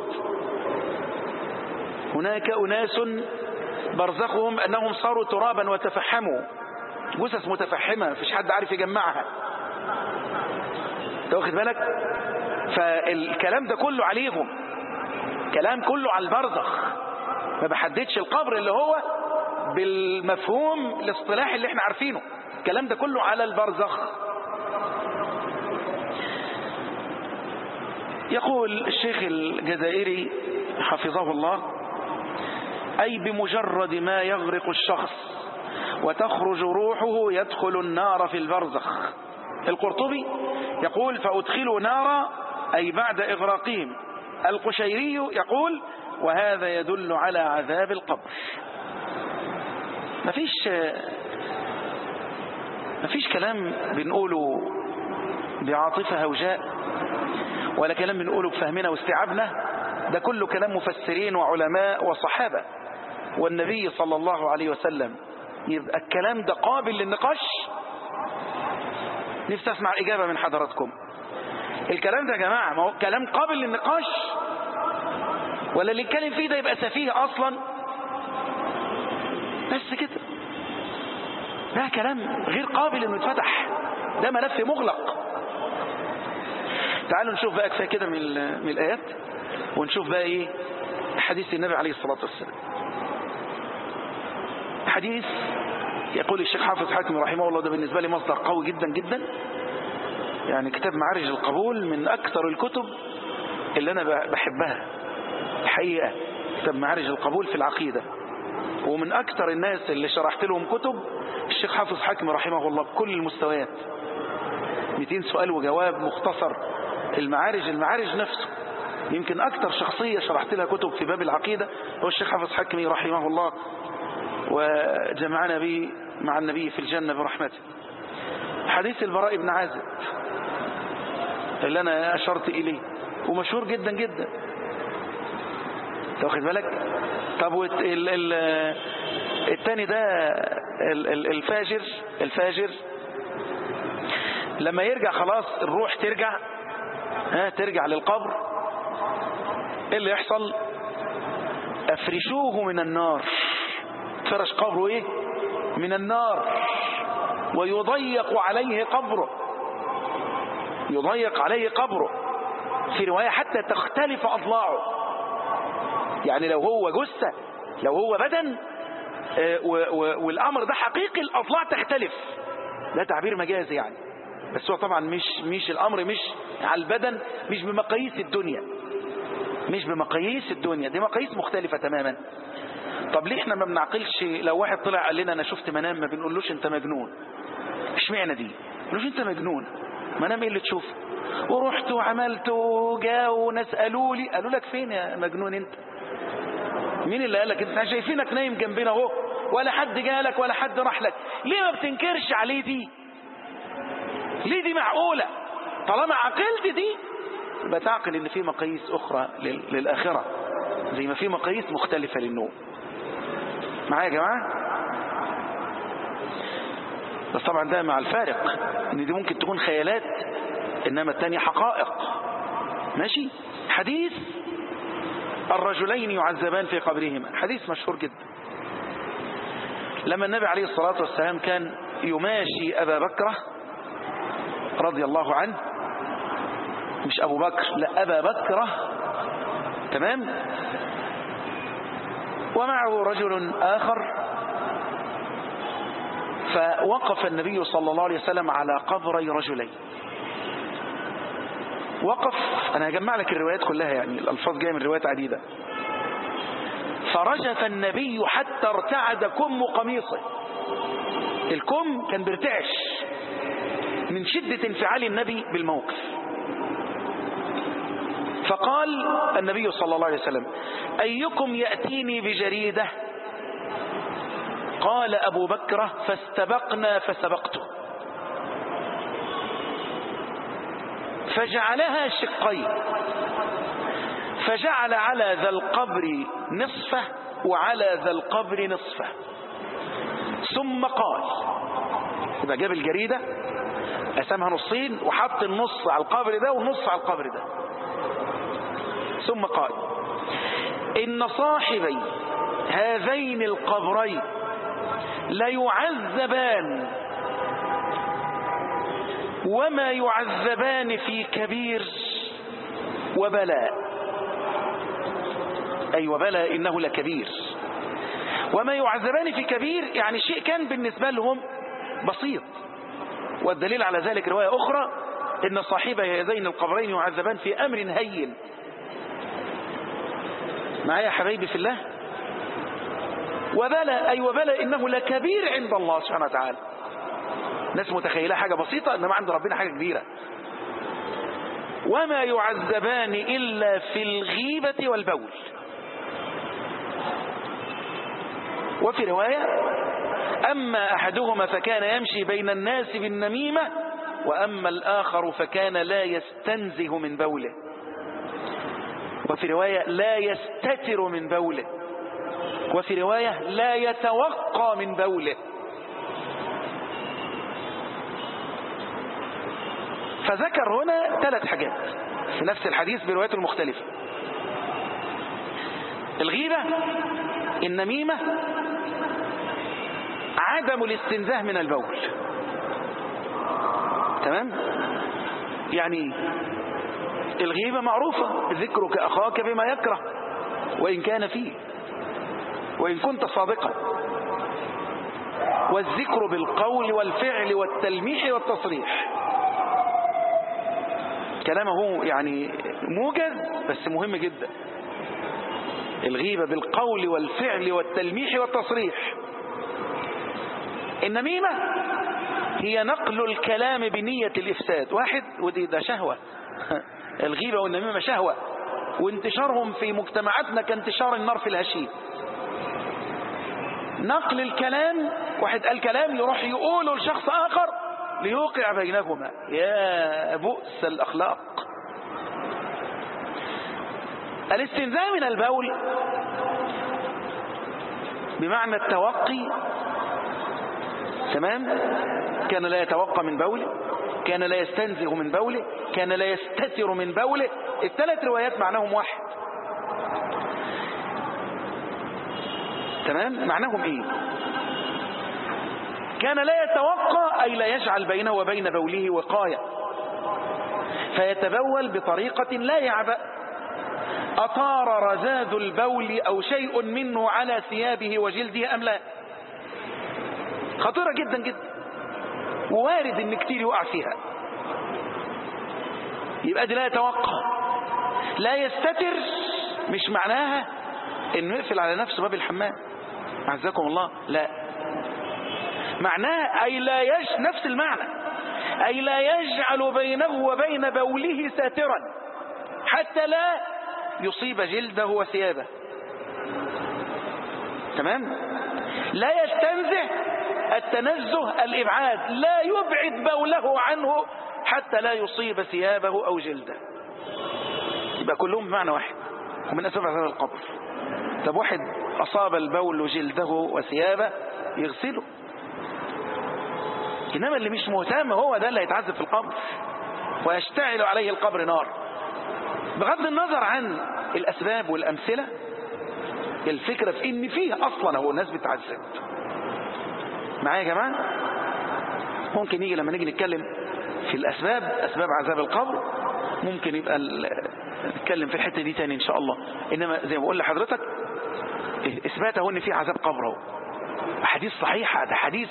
هناك أناس برزخهم أنهم صاروا ترابا وتفحموا جثث متفحمة مفيش حد عارف يجمعها واخد بالك فالكلام ده كله عليهم كلام كله على البرزخ ما بحددش القبر اللي هو بالمفهوم الاصطلاحي اللي احنا عارفينه الكلام ده كله على البرزخ يقول الشيخ الجزائري حفظه الله أي بمجرد ما يغرق الشخص وتخرج روحه يدخل النار في البرزخ القرطبي يقول فأدخلوا نارا أي بعد إغراقهم القشيري يقول وهذا يدل على عذاب القبر مفيش مفيش كلام بنقوله بعاطفة هوجاء ولا كلام بنقوله بفهمنا واستيعابنا ده كله كلام مفسرين وعلماء وصحابة والنبي صلى الله عليه وسلم يبقى الكلام ده قابل للنقاش نفسي اسمع الإجابة من حضراتكم الكلام ده يا جماعة ما هو كلام قابل للنقاش ولا اللي يتكلم فيه ده يبقى سفيه أصلا بس كده ده كلام غير قابل انه يتفتح ده ملف مغلق تعالوا نشوف بقى كفايه كده من, من الآيات ونشوف بقى ايه حديث النبي عليه الصلاة والسلام حديث يقول الشيخ حافظ حاتم رحمه الله ده بالنسبة لي مصدر قوي جدا جدا يعني كتاب معارج القبول من أكثر الكتب اللي أنا بحبها الحقيقة كتاب معارج القبول في العقيدة ومن أكثر الناس اللي شرحت لهم كتب الشيخ حافظ حاتم رحمه الله بكل المستويات 200 سؤال وجواب مختصر المعارج المعارج نفسه يمكن أكثر شخصية شرحت لها كتب في باب العقيدة هو الشيخ حافظ حكمي رحمه الله وجمعنا به مع النبي في الجنة برحمته حديث البراء بن عازب اللي أنا أشرت إليه ومشهور جدا جدا واخد بالك طب ال ال التاني ده الفاجر الفاجر لما يرجع خلاص الروح ترجع ها ترجع للقبر ايه اللي يحصل افرشوه من النار فرش قبره ايه من النار ويضيق عليه قبره يضيق عليه قبره في رواية حتى تختلف أضلاعه يعني لو هو جثة لو هو بدن والأمر ده حقيقي الأضلاع تختلف ده تعبير مجازي يعني بس هو طبعا مش مش الأمر مش على البدن مش بمقاييس الدنيا مش بمقاييس الدنيا دي مقاييس مختلفة تماما طب ليه احنا ما بنعقلش لو واحد طلع قال لنا انا شفت منام ما بنقولوش انت مجنون اشمعنى دي بنقولوش انت مجنون منام ايه اللي تشوفه ورحت وعملت وجاء وناس قالوا لي قالوا لك فين يا مجنون انت مين اللي قال لك انت شايفينك نايم جنبنا اهو ولا حد جالك ولا حد راح لك ليه ما بتنكرش عليه دي ليه دي معقولة طالما عقلت دي يبقى تعقل ان في مقاييس اخرى للاخرة زي ما في مقاييس مختلفة للنوم معايا يا جماعة بس طبعا ده مع الفارق ان دي ممكن تكون خيالات انما التانية حقائق ماشي حديث الرجلين يعذبان في قبرهما حديث مشهور جدا لما النبي عليه الصلاة والسلام كان يماشي أبا بكرة رضي الله عنه مش أبو بكر لا أبا بكرة تمام ومعه رجل آخر فوقف النبي صلى الله عليه وسلم على قبري رجلين وقف أنا هجمع لك الروايات كلها يعني الألفاظ جاية من روايات عديدة فرجف النبي حتى ارتعد كم قميصه الكم كان بيرتعش من شدة انفعال النبي بالموقف فقال النبي صلى الله عليه وسلم أيكم يأتيني بجريدة قال أبو بكر فاستبقنا فسبقته فجعلها شقين فجعل على ذا القبر نصفه وعلى ذا القبر نصفه ثم قال يبقى جاب الجريدة قسمها نصين وحط النص على القبر ده والنص على القبر ده ثم قال إن صاحبي هذين القبرين ليعذبان وما يعذبان في كبير وبلاء أي وبلاء إنه لكبير وما يعذبان في كبير يعني شيء كان بالنسبة لهم بسيط والدليل على ذلك رواية أخرى إن صاحب هذين القبرين يعذبان في أمر هين معايا يا حبايبي في الله وبلى أي وبلى إنه لكبير عند الله سبحانه وتعالى ناس متخيلة حاجة بسيطة إنما عند ربنا حاجة كبيرة وما يعذبان إلا في الغيبة والبول وفي رواية أما أحدهما فكان يمشي بين الناس بالنميمة وأما الآخر فكان لا يستنزه من بوله وفي رواية لا يستتر من بوله وفي رواية لا يتوقى من بوله فذكر هنا ثلاث حاجات في نفس الحديث بروايته المختلفة الغيبة النميمة عدم الاستنزاه من البول تمام يعني الغيبة معروفة ذكرك أخاك بما يكره وإن كان فيه وإن كنت صادقا والذكر بالقول والفعل والتلميح والتصريح كلامه يعني موجز بس مهم جدا الغيبة بالقول والفعل والتلميح والتصريح النميمة هي نقل الكلام بنية الإفساد واحد ودي ده شهوة الغيبة والنميمة شهوة وانتشارهم في مجتمعاتنا كانتشار النار في الهشيم نقل الكلام واحد قال كلام يروح يقوله لشخص آخر ليوقع بينهما يا بؤس الأخلاق الاستنزاء من البول بمعنى التوقي تمام كان لا يتوقى من بوله كان لا يستنزه من بوله كان لا يستتر من بوله الثلاث روايات معناهم واحد تمام معناهم ايه كان لا يتوقى أي لا يجعل بينه وبين بوله وقاية فيتبول بطريقة لا يعبأ أطار رذاذ البول أو شيء منه على ثيابه وجلده أم لا خطيرة جدا جدا ووارد ان كتير يقع فيها يبقى دي لا يتوقع لا يستتر مش معناها انه يقفل على نفسه باب الحمام عزكم الله لا معناها أي لا يج نفس المعنى أي لا يجعل بينه وبين بوله ساترا حتى لا يصيب جلده وثيابه تمام لا يستنزه التنزه الإبعاد لا يبعد بوله عنه حتى لا يصيب ثيابه أو جلده يبقى كلهم بمعنى واحد ومن أسباب هذا القبر طب واحد أصاب البول جلده وثيابه يغسله إنما اللي مش مهتم هو ده اللي هيتعذب في القبر ويشتعل عليه القبر نار بغض النظر عن الأسباب والأمثلة الفكرة في إن فيه أصلا هو الناس بتعذب معايا يا جماعة ممكن يجي لما نيجي نتكلم في الأسباب أسباب عذاب القبر ممكن يبقى نتكلم في الحتة دي تاني إن شاء الله إنما زي ما بقول لحضرتك إثبات أهو إن في عذاب قبر أهو حديث صحيحة ده حديث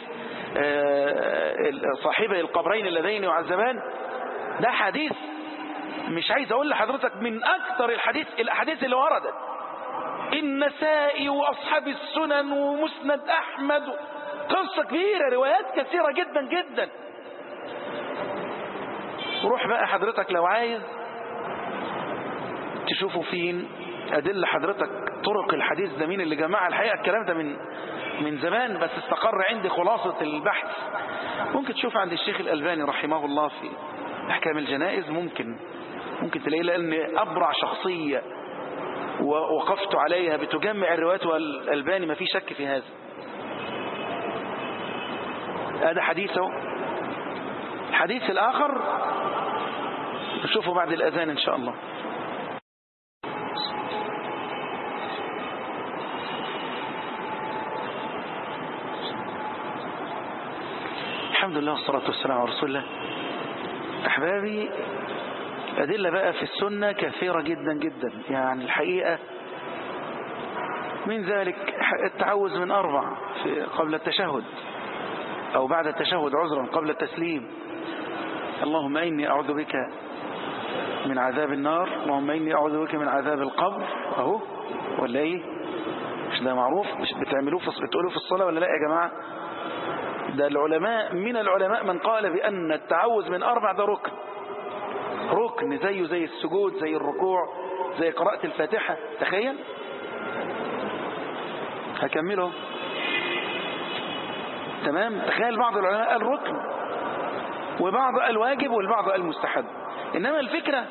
صاحبي القبرين اللذين يعذبان ده حديث مش عايز اقول لحضرتك من اكثر الحديث الاحاديث اللي وردت النسائي واصحاب السنن ومسند احمد قصة كبيرة روايات كثيرة جدا جدا روح بقى حضرتك لو عايز تشوفوا فين ادل حضرتك طرق الحديث ده مين اللي جمع الحقيقة الكلام ده من من زمان بس استقر عندي خلاصة البحث ممكن تشوف عند الشيخ الألباني رحمه الله في أحكام الجنائز ممكن ممكن تلاقيه لأن أبرع شخصية ووقفت عليها بتجمع الروايات والألباني ما في شك في هذا هذا حديثه الحديث الآخر نشوفه بعد الأذان إن شاء الله الحمد لله والصلاة والسلام على رسول الله أحبابي أدلة بقى في السنة كثيرة جدا جدا يعني الحقيقة من ذلك التعوذ من أربع في قبل التشهد أو بعد التشهد عذرا قبل التسليم اللهم إني أعوذ بك من عذاب النار اللهم إني أعوذ بك من عذاب القبر أهو ولا إيه مش ده معروف مش بتعملوه في بتقولوه في الصلاة ولا لا يا جماعة ده العلماء من العلماء من قال بأن التعوذ من أربع ده ركن ركن زيه زي السجود زي الركوع زي قراءة الفاتحة تخيل هكمله تمام تخيل بعض العلماء قال ركن وبعض قال واجب والبعض قال مستحب إنما الفكرة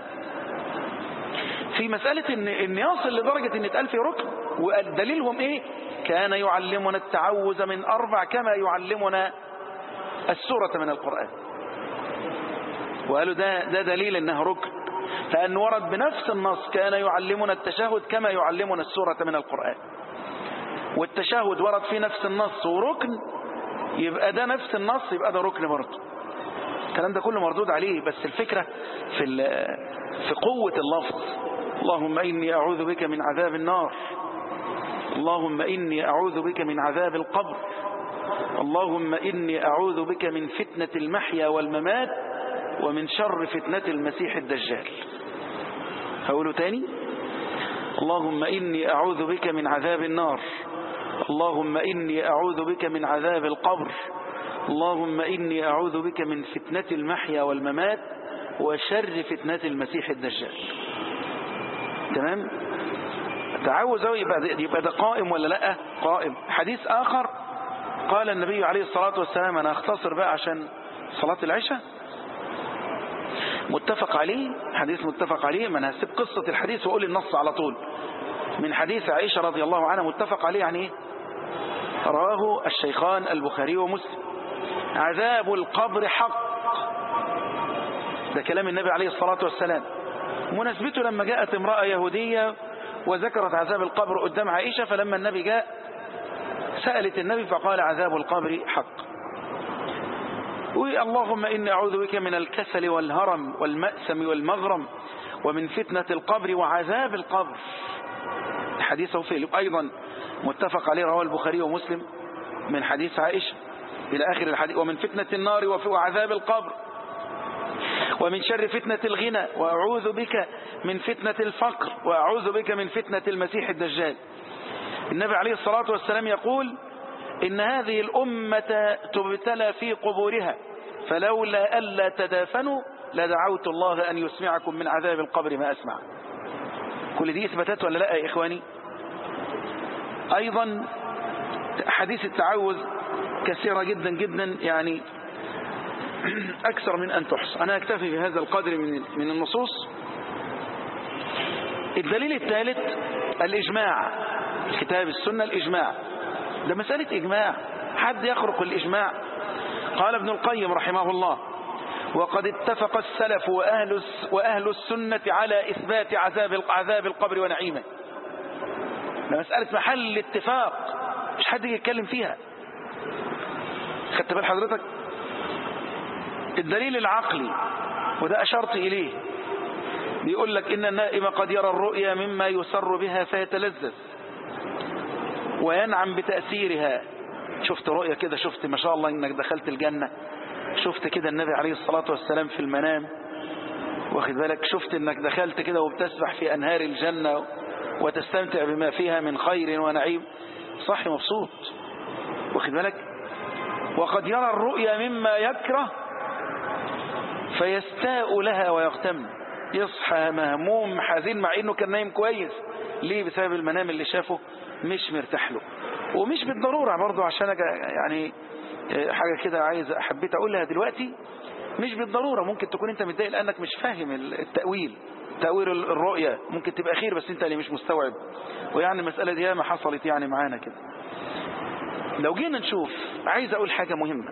في مسألة إن, إن يصل لدرجة إن اتقال في ركن ودليلهم إيه كان يعلمنا التعوذ من أربع كما يعلمنا السورة من القرآن وقالوا ده, ده دليل إنها ركن فأن ورد بنفس النص كان يعلمنا التشهد كما يعلمنا السورة من القرآن والتشهد ورد في نفس النص وركن يبقى ده نفس النص يبقى ده ركن برضه الكلام ده كله مردود عليه بس الفكرة في في قوة اللفظ اللهم إني أعوذ بك من عذاب النار اللهم إني أعوذ بك من عذاب القبر اللهم إني أعوذ بك من فتنة المحيا والممات ومن شر فتنة المسيح الدجال هقوله تاني اللهم إني أعوذ بك من عذاب النار اللهم إني أعوذ بك من عذاب القبر اللهم إني أعوذ بك من فتنة المحيا والممات وشر فتنة المسيح الدجال تمام تعوذ يبقى يبقى ده قائم ولا لا قائم حديث آخر قال النبي عليه الصلاة والسلام أنا أختصر بقى عشان صلاة العشاء متفق عليه حديث متفق عليه ما انا هسيب قصة الحديث وأقول النص على طول من حديث عائشة رضي الله عنها متفق عليه يعني ايه رواه الشيخان البخاري ومسلم عذاب القبر حق ده كلام النبي عليه الصلاة والسلام مناسبته لما جاءت امرأة يهودية وذكرت عذاب القبر قدام عائشة فلما النبي جاء سألت النبي فقال عذاب القبر حق اللهم إني أعوذ بك من الكسل والهرم والمأسم والمغرم ومن فتنة القبر وعذاب القبر حديثه في أيضا متفق عليه رواه البخاري ومسلم من حديث عائشة إلى آخر الحديث ومن فتنة النار وعذاب القبر ومن شر فتنة الغنى وأعوذ بك من فتنة الفقر وأعوذ بك من فتنة المسيح الدجال النبي عليه الصلاة والسلام يقول إن هذه الأمة تبتلى في قبورها فلولا ألا تدافنوا لدعوت الله أن يسمعكم من عذاب القبر ما أسمع كل دي إثباتات ولا لا يا إخواني أيضا حديث التعوذ كثيرة جدا جدا يعني أكثر من أن تحصى أنا أكتفي بهذا القدر من من النصوص الدليل الثالث الإجماع كتاب السنة الإجماع ده مسألة إجماع حد يخرق الإجماع قال ابن القيم رحمه الله وقد اتفق السلف وأهل, وأهل السنة على إثبات عذاب عذاب القبر ونعيمه ده مسألة محل اتفاق مش حد يتكلم فيها خدت بال حضرتك الدليل العقلي وده أشرت إليه بيقول لك إن النائم قد يرى الرؤيا مما يسر بها فيتلذذ وينعم بتأثيرها شفت رؤيا كده شفت ما شاء الله إنك دخلت الجنة شفت كده النبي عليه الصلاة والسلام في المنام واخد بالك شفت إنك دخلت كده وبتسبح في أنهار الجنة وتستمتع بما فيها من خير ونعيم صح مبسوط واخد بالك وقد يرى الرؤيا مما يكره فيستاء لها ويغتم يصحى مهموم حزين مع انه كان نايم كويس ليه بسبب المنام اللي شافه مش مرتاح له ومش بالضرورة برضو عشان يعني حاجة كده عايز حبيت اقولها دلوقتي مش بالضرورة ممكن تكون انت متضايق لانك مش فاهم التأويل تأويل الرؤية ممكن تبقى خير بس انت اللي مش مستوعب ويعني المسألة دي ما حصلت يعني معانا كده لو جينا نشوف عايز اقول حاجة مهمة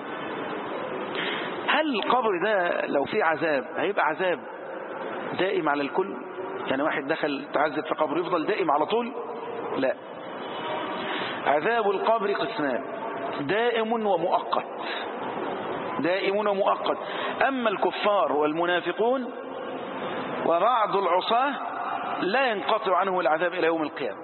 هل القبر ده لو فيه عذاب هيبقى عذاب دائم على الكل يعني واحد دخل تعذب في قبر يفضل دائم على طول لا عذاب القبر قسمان دائم ومؤقت دائم ومؤقت أما الكفار والمنافقون وبعض العصاة لا ينقطع عنه العذاب إلى يوم القيامة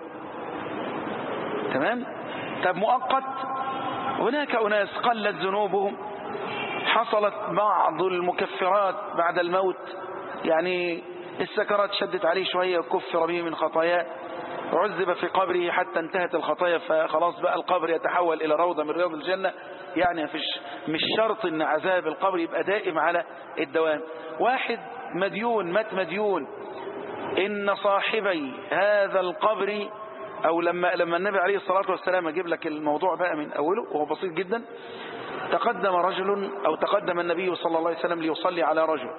تمام طب مؤقت هناك أناس قلت ذنوبهم حصلت بعض المكفرات بعد الموت يعني السكرات شدت عليه شوية وكفر به من خطاياه عذب في قبره حتى انتهت الخطايا فخلاص بقى القبر يتحول إلى روضة من رياض الجنة يعني مفيش مش شرط ان عذاب القبر يبقى دائم على الدوام واحد مديون مات مديون إن صاحبي هذا القبر أو لما لما النبي عليه الصلاة والسلام أجيب لك الموضوع بقى من أوله وهو بسيط جدا تقدم رجل أو تقدم النبي صلى الله عليه وسلم ليصلي على رجل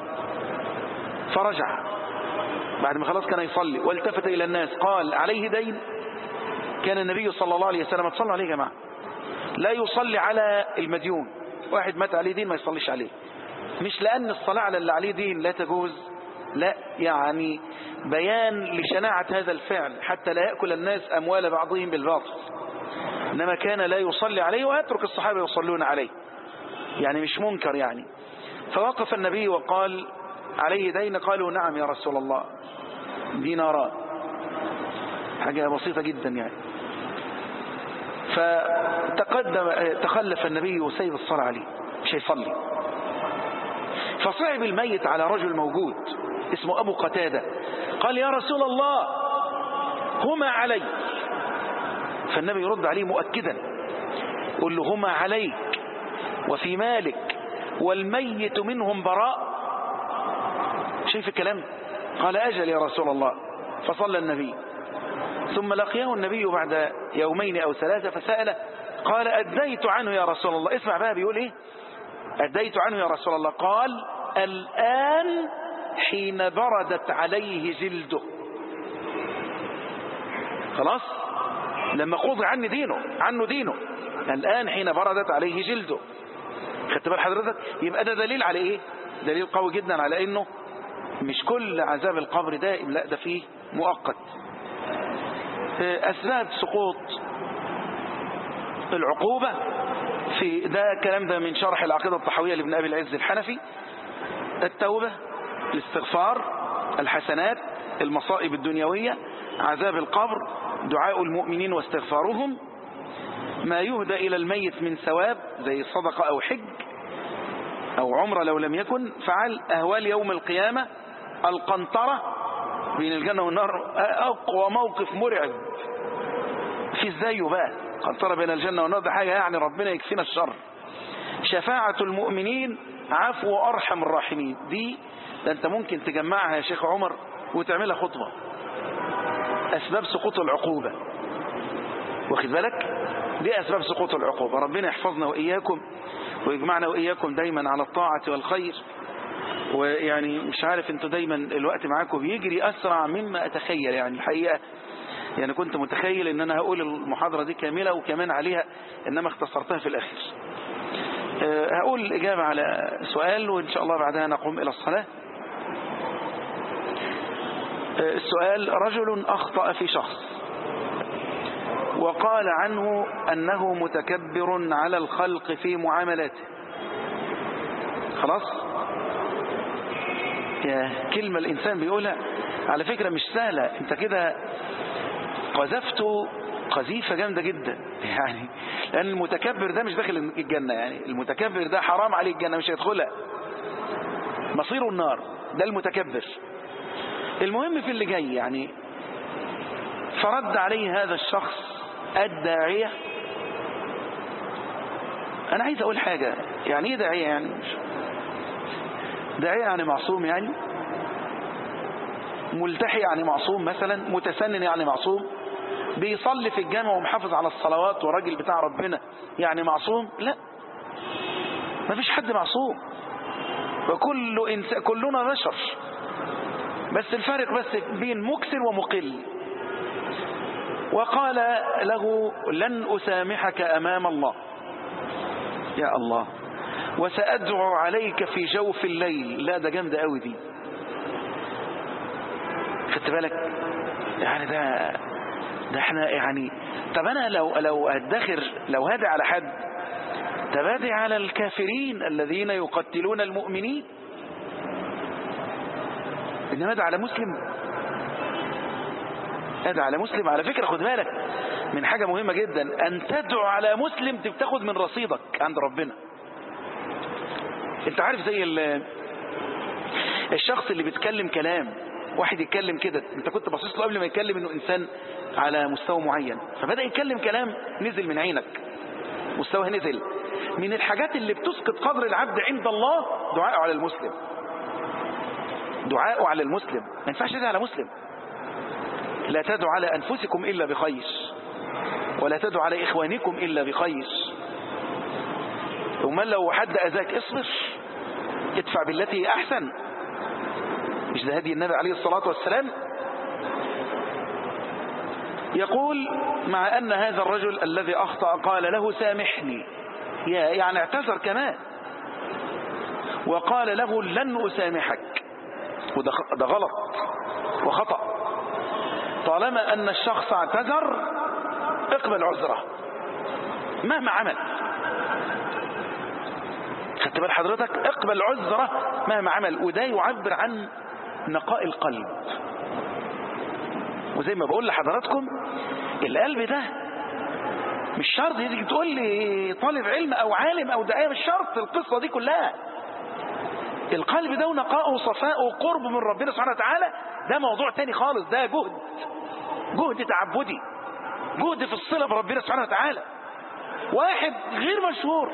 فرجع بعد ما خلاص كان يصلي والتفت إلى الناس قال عليه دين كان النبي صلى الله عليه وسلم تصلى عليه يا جماعة لا يصلي على المديون واحد مات عليه دين ما يصليش عليه مش لأن الصلاة على اللي عليه دين لا تجوز لا يعني بيان لشناعة هذا الفعل حتى لا يأكل الناس أموال بعضهم بالباطل إنما كان لا يصلي عليه ويترك الصحابة يصلون عليه يعني مش منكر يعني فوقف النبي وقال عليه دين قالوا نعم يا رسول الله ديناران حاجة بسيطة جدا يعني فتقدم تخلف النبي وسيب الصلاة عليه مش هيصلي فصعب الميت على رجل موجود اسمه أبو قتادة قال يا رسول الله هما علي فالنبي يرد عليه مؤكدا قل له هما عليك وفي مالك والميت منهم براء شايف الكلام قال أجل يا رسول الله فصلى النبي ثم لقيه النبي بعد يومين أو ثلاثة فسأله قال أديت عنه يا رسول الله اسمع بقى بيقول إيه أديت عنه يا رسول الله قال الآن حين بردت عليه جلده خلاص لما قضي عني دينه عنه دينه الآن حين بردت عليه جلده خدت بال حضرتك يبقى ده دليل على ايه دليل قوي جدا على انه مش كل عذاب القبر دائم لا ده فيه مؤقت اسباب سقوط العقوبة في ده الكلام ده من شرح العقيدة الطحوية لابن أبي العز الحنفي التوبة الاستغفار الحسنات المصائب الدنيوية عذاب القبر دعاء المؤمنين واستغفارهم ما يهدى إلى الميت من ثواب زي صدقة أو حج أو عمرة لو لم يكن فعل أهوال يوم القيامة القنطرة بين الجنة والنار أقوى موقف مرعب في ازايه بقى قنطرة بين الجنة والنار ده حاجة يعني ربنا يكفينا الشر شفاعة المؤمنين عفو أرحم الراحمين دي ده أنت ممكن تجمعها يا شيخ عمر وتعملها خطبة أسباب سقوط العقوبة واخد بالك دي أسباب سقوط العقوبة ربنا يحفظنا وإياكم ويجمعنا وإياكم دايما على الطاعة والخير ويعني مش عارف انتوا دايما الوقت معاكم بيجري أسرع مما أتخيل يعني الحقيقة يعني كنت متخيل ان انا هقول المحاضرة دي كاملة وكمان عليها انما اختصرتها في الاخير هقول الإجابة على سؤال وإن شاء الله بعدها نقوم إلى الصلاة السؤال رجل أخطأ في شخص وقال عنه أنه متكبر على الخلق في معاملاته خلاص يا كلمة الإنسان بيقولها على فكرة مش سهلة انت كده قذفته قذيفة جامدة جدا يعني لأن المتكبر ده مش داخل الجنة يعني المتكبر ده حرام عليه الجنة مش هيدخلها مصيره النار ده المتكبر المهم في اللي جاي يعني فرد عليه هذا الشخص الداعية أنا عايز أقول حاجة يعني إيه داعية يعني داعية يعني معصوم يعني ملتحي يعني معصوم مثلا متسنن يعني معصوم بيصلي في الجامع ومحافظ على الصلوات وراجل بتاع ربنا يعني معصوم لا ما فيش حد معصوم وكل إنسان كلنا بشر بس الفرق بس بين مكسر ومقل وقال له لن أسامحك أمام الله يا الله وسأدعو عليك في جوف الليل لا ده جامدة قوي دي خدت بالك يعني ده ده احنا يعني طب انا لو لو ادخر لو هادي على حد طب هادي على الكافرين الذين يقتلون المؤمنين انما ده على مسلم هذا على مسلم على فكرة خد بالك من حاجة مهمة جدا ان تدعو على مسلم بتاخد من رصيدك عند ربنا انت عارف زي ال- الشخص اللي بيتكلم كلام واحد يتكلم كده انت كنت باصص له قبل ما يتكلم انه انسان على مستوى معين فبدأ يتكلم كلام نزل من عينك مستوى نزل من الحاجات اللي بتسقط قدر العبد عند الله دعاءه على المسلم دعاءه على المسلم ما ينفعش تدعي على مسلم لا تدعوا على أنفسكم إلا بخير ولا تدعوا على إخوانكم إلا بخير ثم لو حد أذاك اصبر ادفع بالتي هي أحسن مش ده هدي النبي عليه الصلاة والسلام يقول مع أن هذا الرجل الذي أخطأ قال له سامحني يا- يعني اعتذر كمان وقال له لن أسامحك وده خ- ده غلط وخطأ طالما أن الشخص اعتذر اقبل عذره مهما عمل خدت بال حضرتك اقبل عذره مهما عمل وده يعبر عن نقاء القلب وزي ما بقول لحضراتكم القلب ده مش شرط تيجي تقول لي طالب علم او عالم او داعيه مش شرط القصه دي كلها القلب ده ونقاءه وصفاءه وقرب من ربنا سبحانه وتعالى ده موضوع تاني خالص ده جهد جهد تعبدي جهد في الصلة بربنا سبحانه وتعالى واحد غير مشهور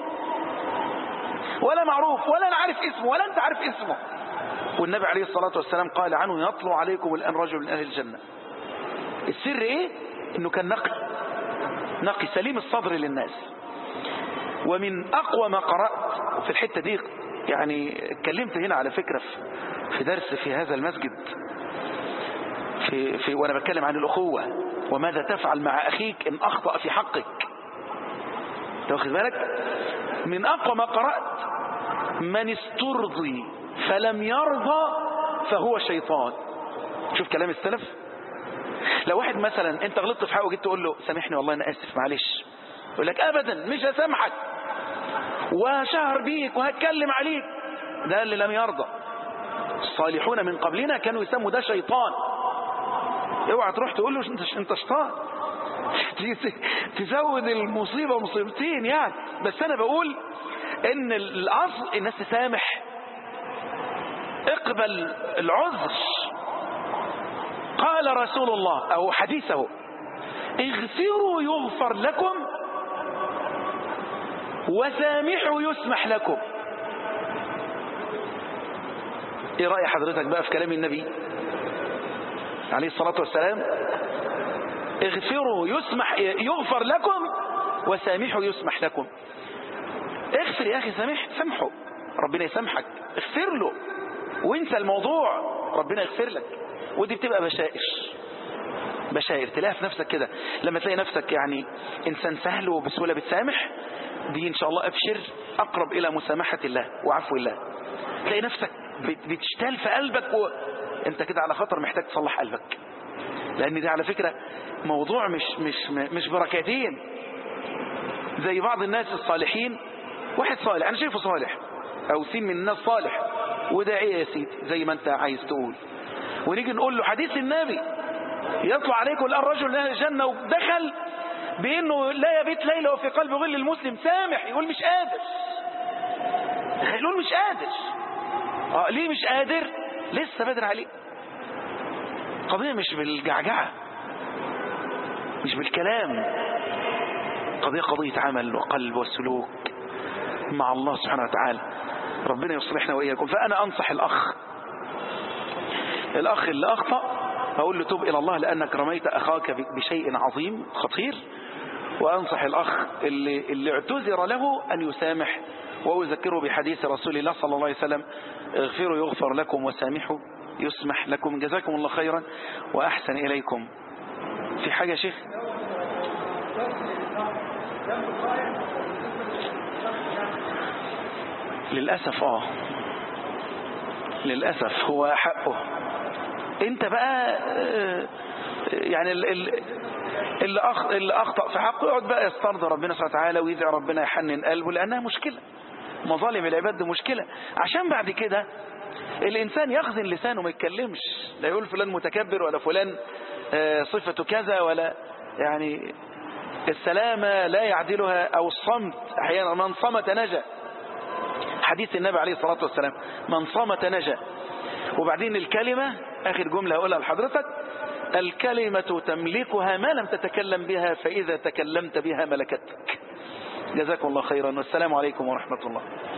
ولا معروف ولا انا عارف اسمه ولا انت عارف اسمه والنبي عليه الصلاة والسلام قال عنه يطلع عليكم الآن رجل من أهل الجنة السر ايه انه كان نقي نقي سليم الصدر للناس ومن أقوى ما قرأت في الحتة دي يعني اتكلمت هنا على فكرة في- في درس في هذا المسجد في في وانا بتكلم عن الأخوة وماذا تفعل مع أخيك إن أخطأ في حقك أنت واخد بالك من أقوى ما قرأت من استرضي فلم يرضى فهو شيطان شوف كلام السلف لو واحد مثلا انت غلطت في حقه وجيت تقول له سامحني والله انا اسف معلش يقول لك ابدا مش هسامحك وشهر بيك وهتكلم عليك ده اللي لم يرضى الصالحون من قبلنا كانوا يسموا ده شيطان اوعى تروح تقول له انت انت شيطان تزود المصيبه مصيبتين يعني بس انا بقول ان الاصل الناس تسامح اقبل العذر قال رسول الله او حديثه اغفروا يغفر لكم وسامحوا يسمح لكم ايه رأي حضرتك بقى في كلام النبي عليه الصلاة والسلام اغفروا يسمح يغفر لكم وسامحوا يسمح لكم اغفر يا اخي سامح سامحه ربنا يسامحك اغفر له وانسى الموضوع ربنا يغفر لك ودي بتبقى بشائر بشائر تلاقي في نفسك كده لما تلاقي نفسك يعني انسان سهل وبسهوله بتسامح دي ان شاء الله ابشر اقرب الى مسامحه الله وعفو الله تلاقي نفسك بت- بتشتال في قلبك وانت كده على خطر محتاج تصلح قلبك لان دي على فكره موضوع مش مش مش بركاتين زي بعض الناس الصالحين واحد صالح انا شايفه صالح او سين من الناس صالح وداعيه يا سيدي زي ما انت عايز تقول ونيجي نقول له حديث النبي يطلع عليكم الان رجل من اهل الجنه ودخل بانه لا يبيت ليله وفي قلب ظل المسلم سامح يقول مش قادر يقول مش قادر اه ليه مش قادر لسه بدري عليه قضيه مش بالجعجعه مش بالكلام قضيه قضيه عمل وقلب وسلوك مع الله سبحانه وتعالى ربنا يصلحنا واياكم فانا انصح الاخ الاخ اللي اخطا اقول له توب الى الله لانك رميت اخاك بشيء عظيم خطير وانصح الاخ اللي, اللي اعتذر له ان يسامح واذكره بحديث رسول الله صلى الله عليه وسلم اغفروا يغفر لكم وسامحوا يسمح لكم جزاكم الله خيرا واحسن اليكم في حاجه يا شيخ للاسف اه للاسف هو حقه انت بقى آه، يعني ال- ال- اللي أخ... اللي اخطا في حقه يقعد بقى يسترضي ربنا سبحانه وتعالى ويدعي ربنا يحنن قلبه لانها مشكله مظالم العباد دي مشكله عشان بعد كده الانسان يخزن لسانه ما يتكلمش لا يقول فلان متكبر ولا فلان آه، صفته كذا ولا يعني السلامه لا يعدلها او الصمت احيانا من صمت نجا حديث النبي عليه الصلاة والسلام من صمت نجا وبعدين الكلمة آخر جملة أقولها لحضرتك الكلمة تملكها ما لم تتكلم بها فإذا تكلمت بها ملكتك جزاكم الله خيرا والسلام عليكم ورحمة الله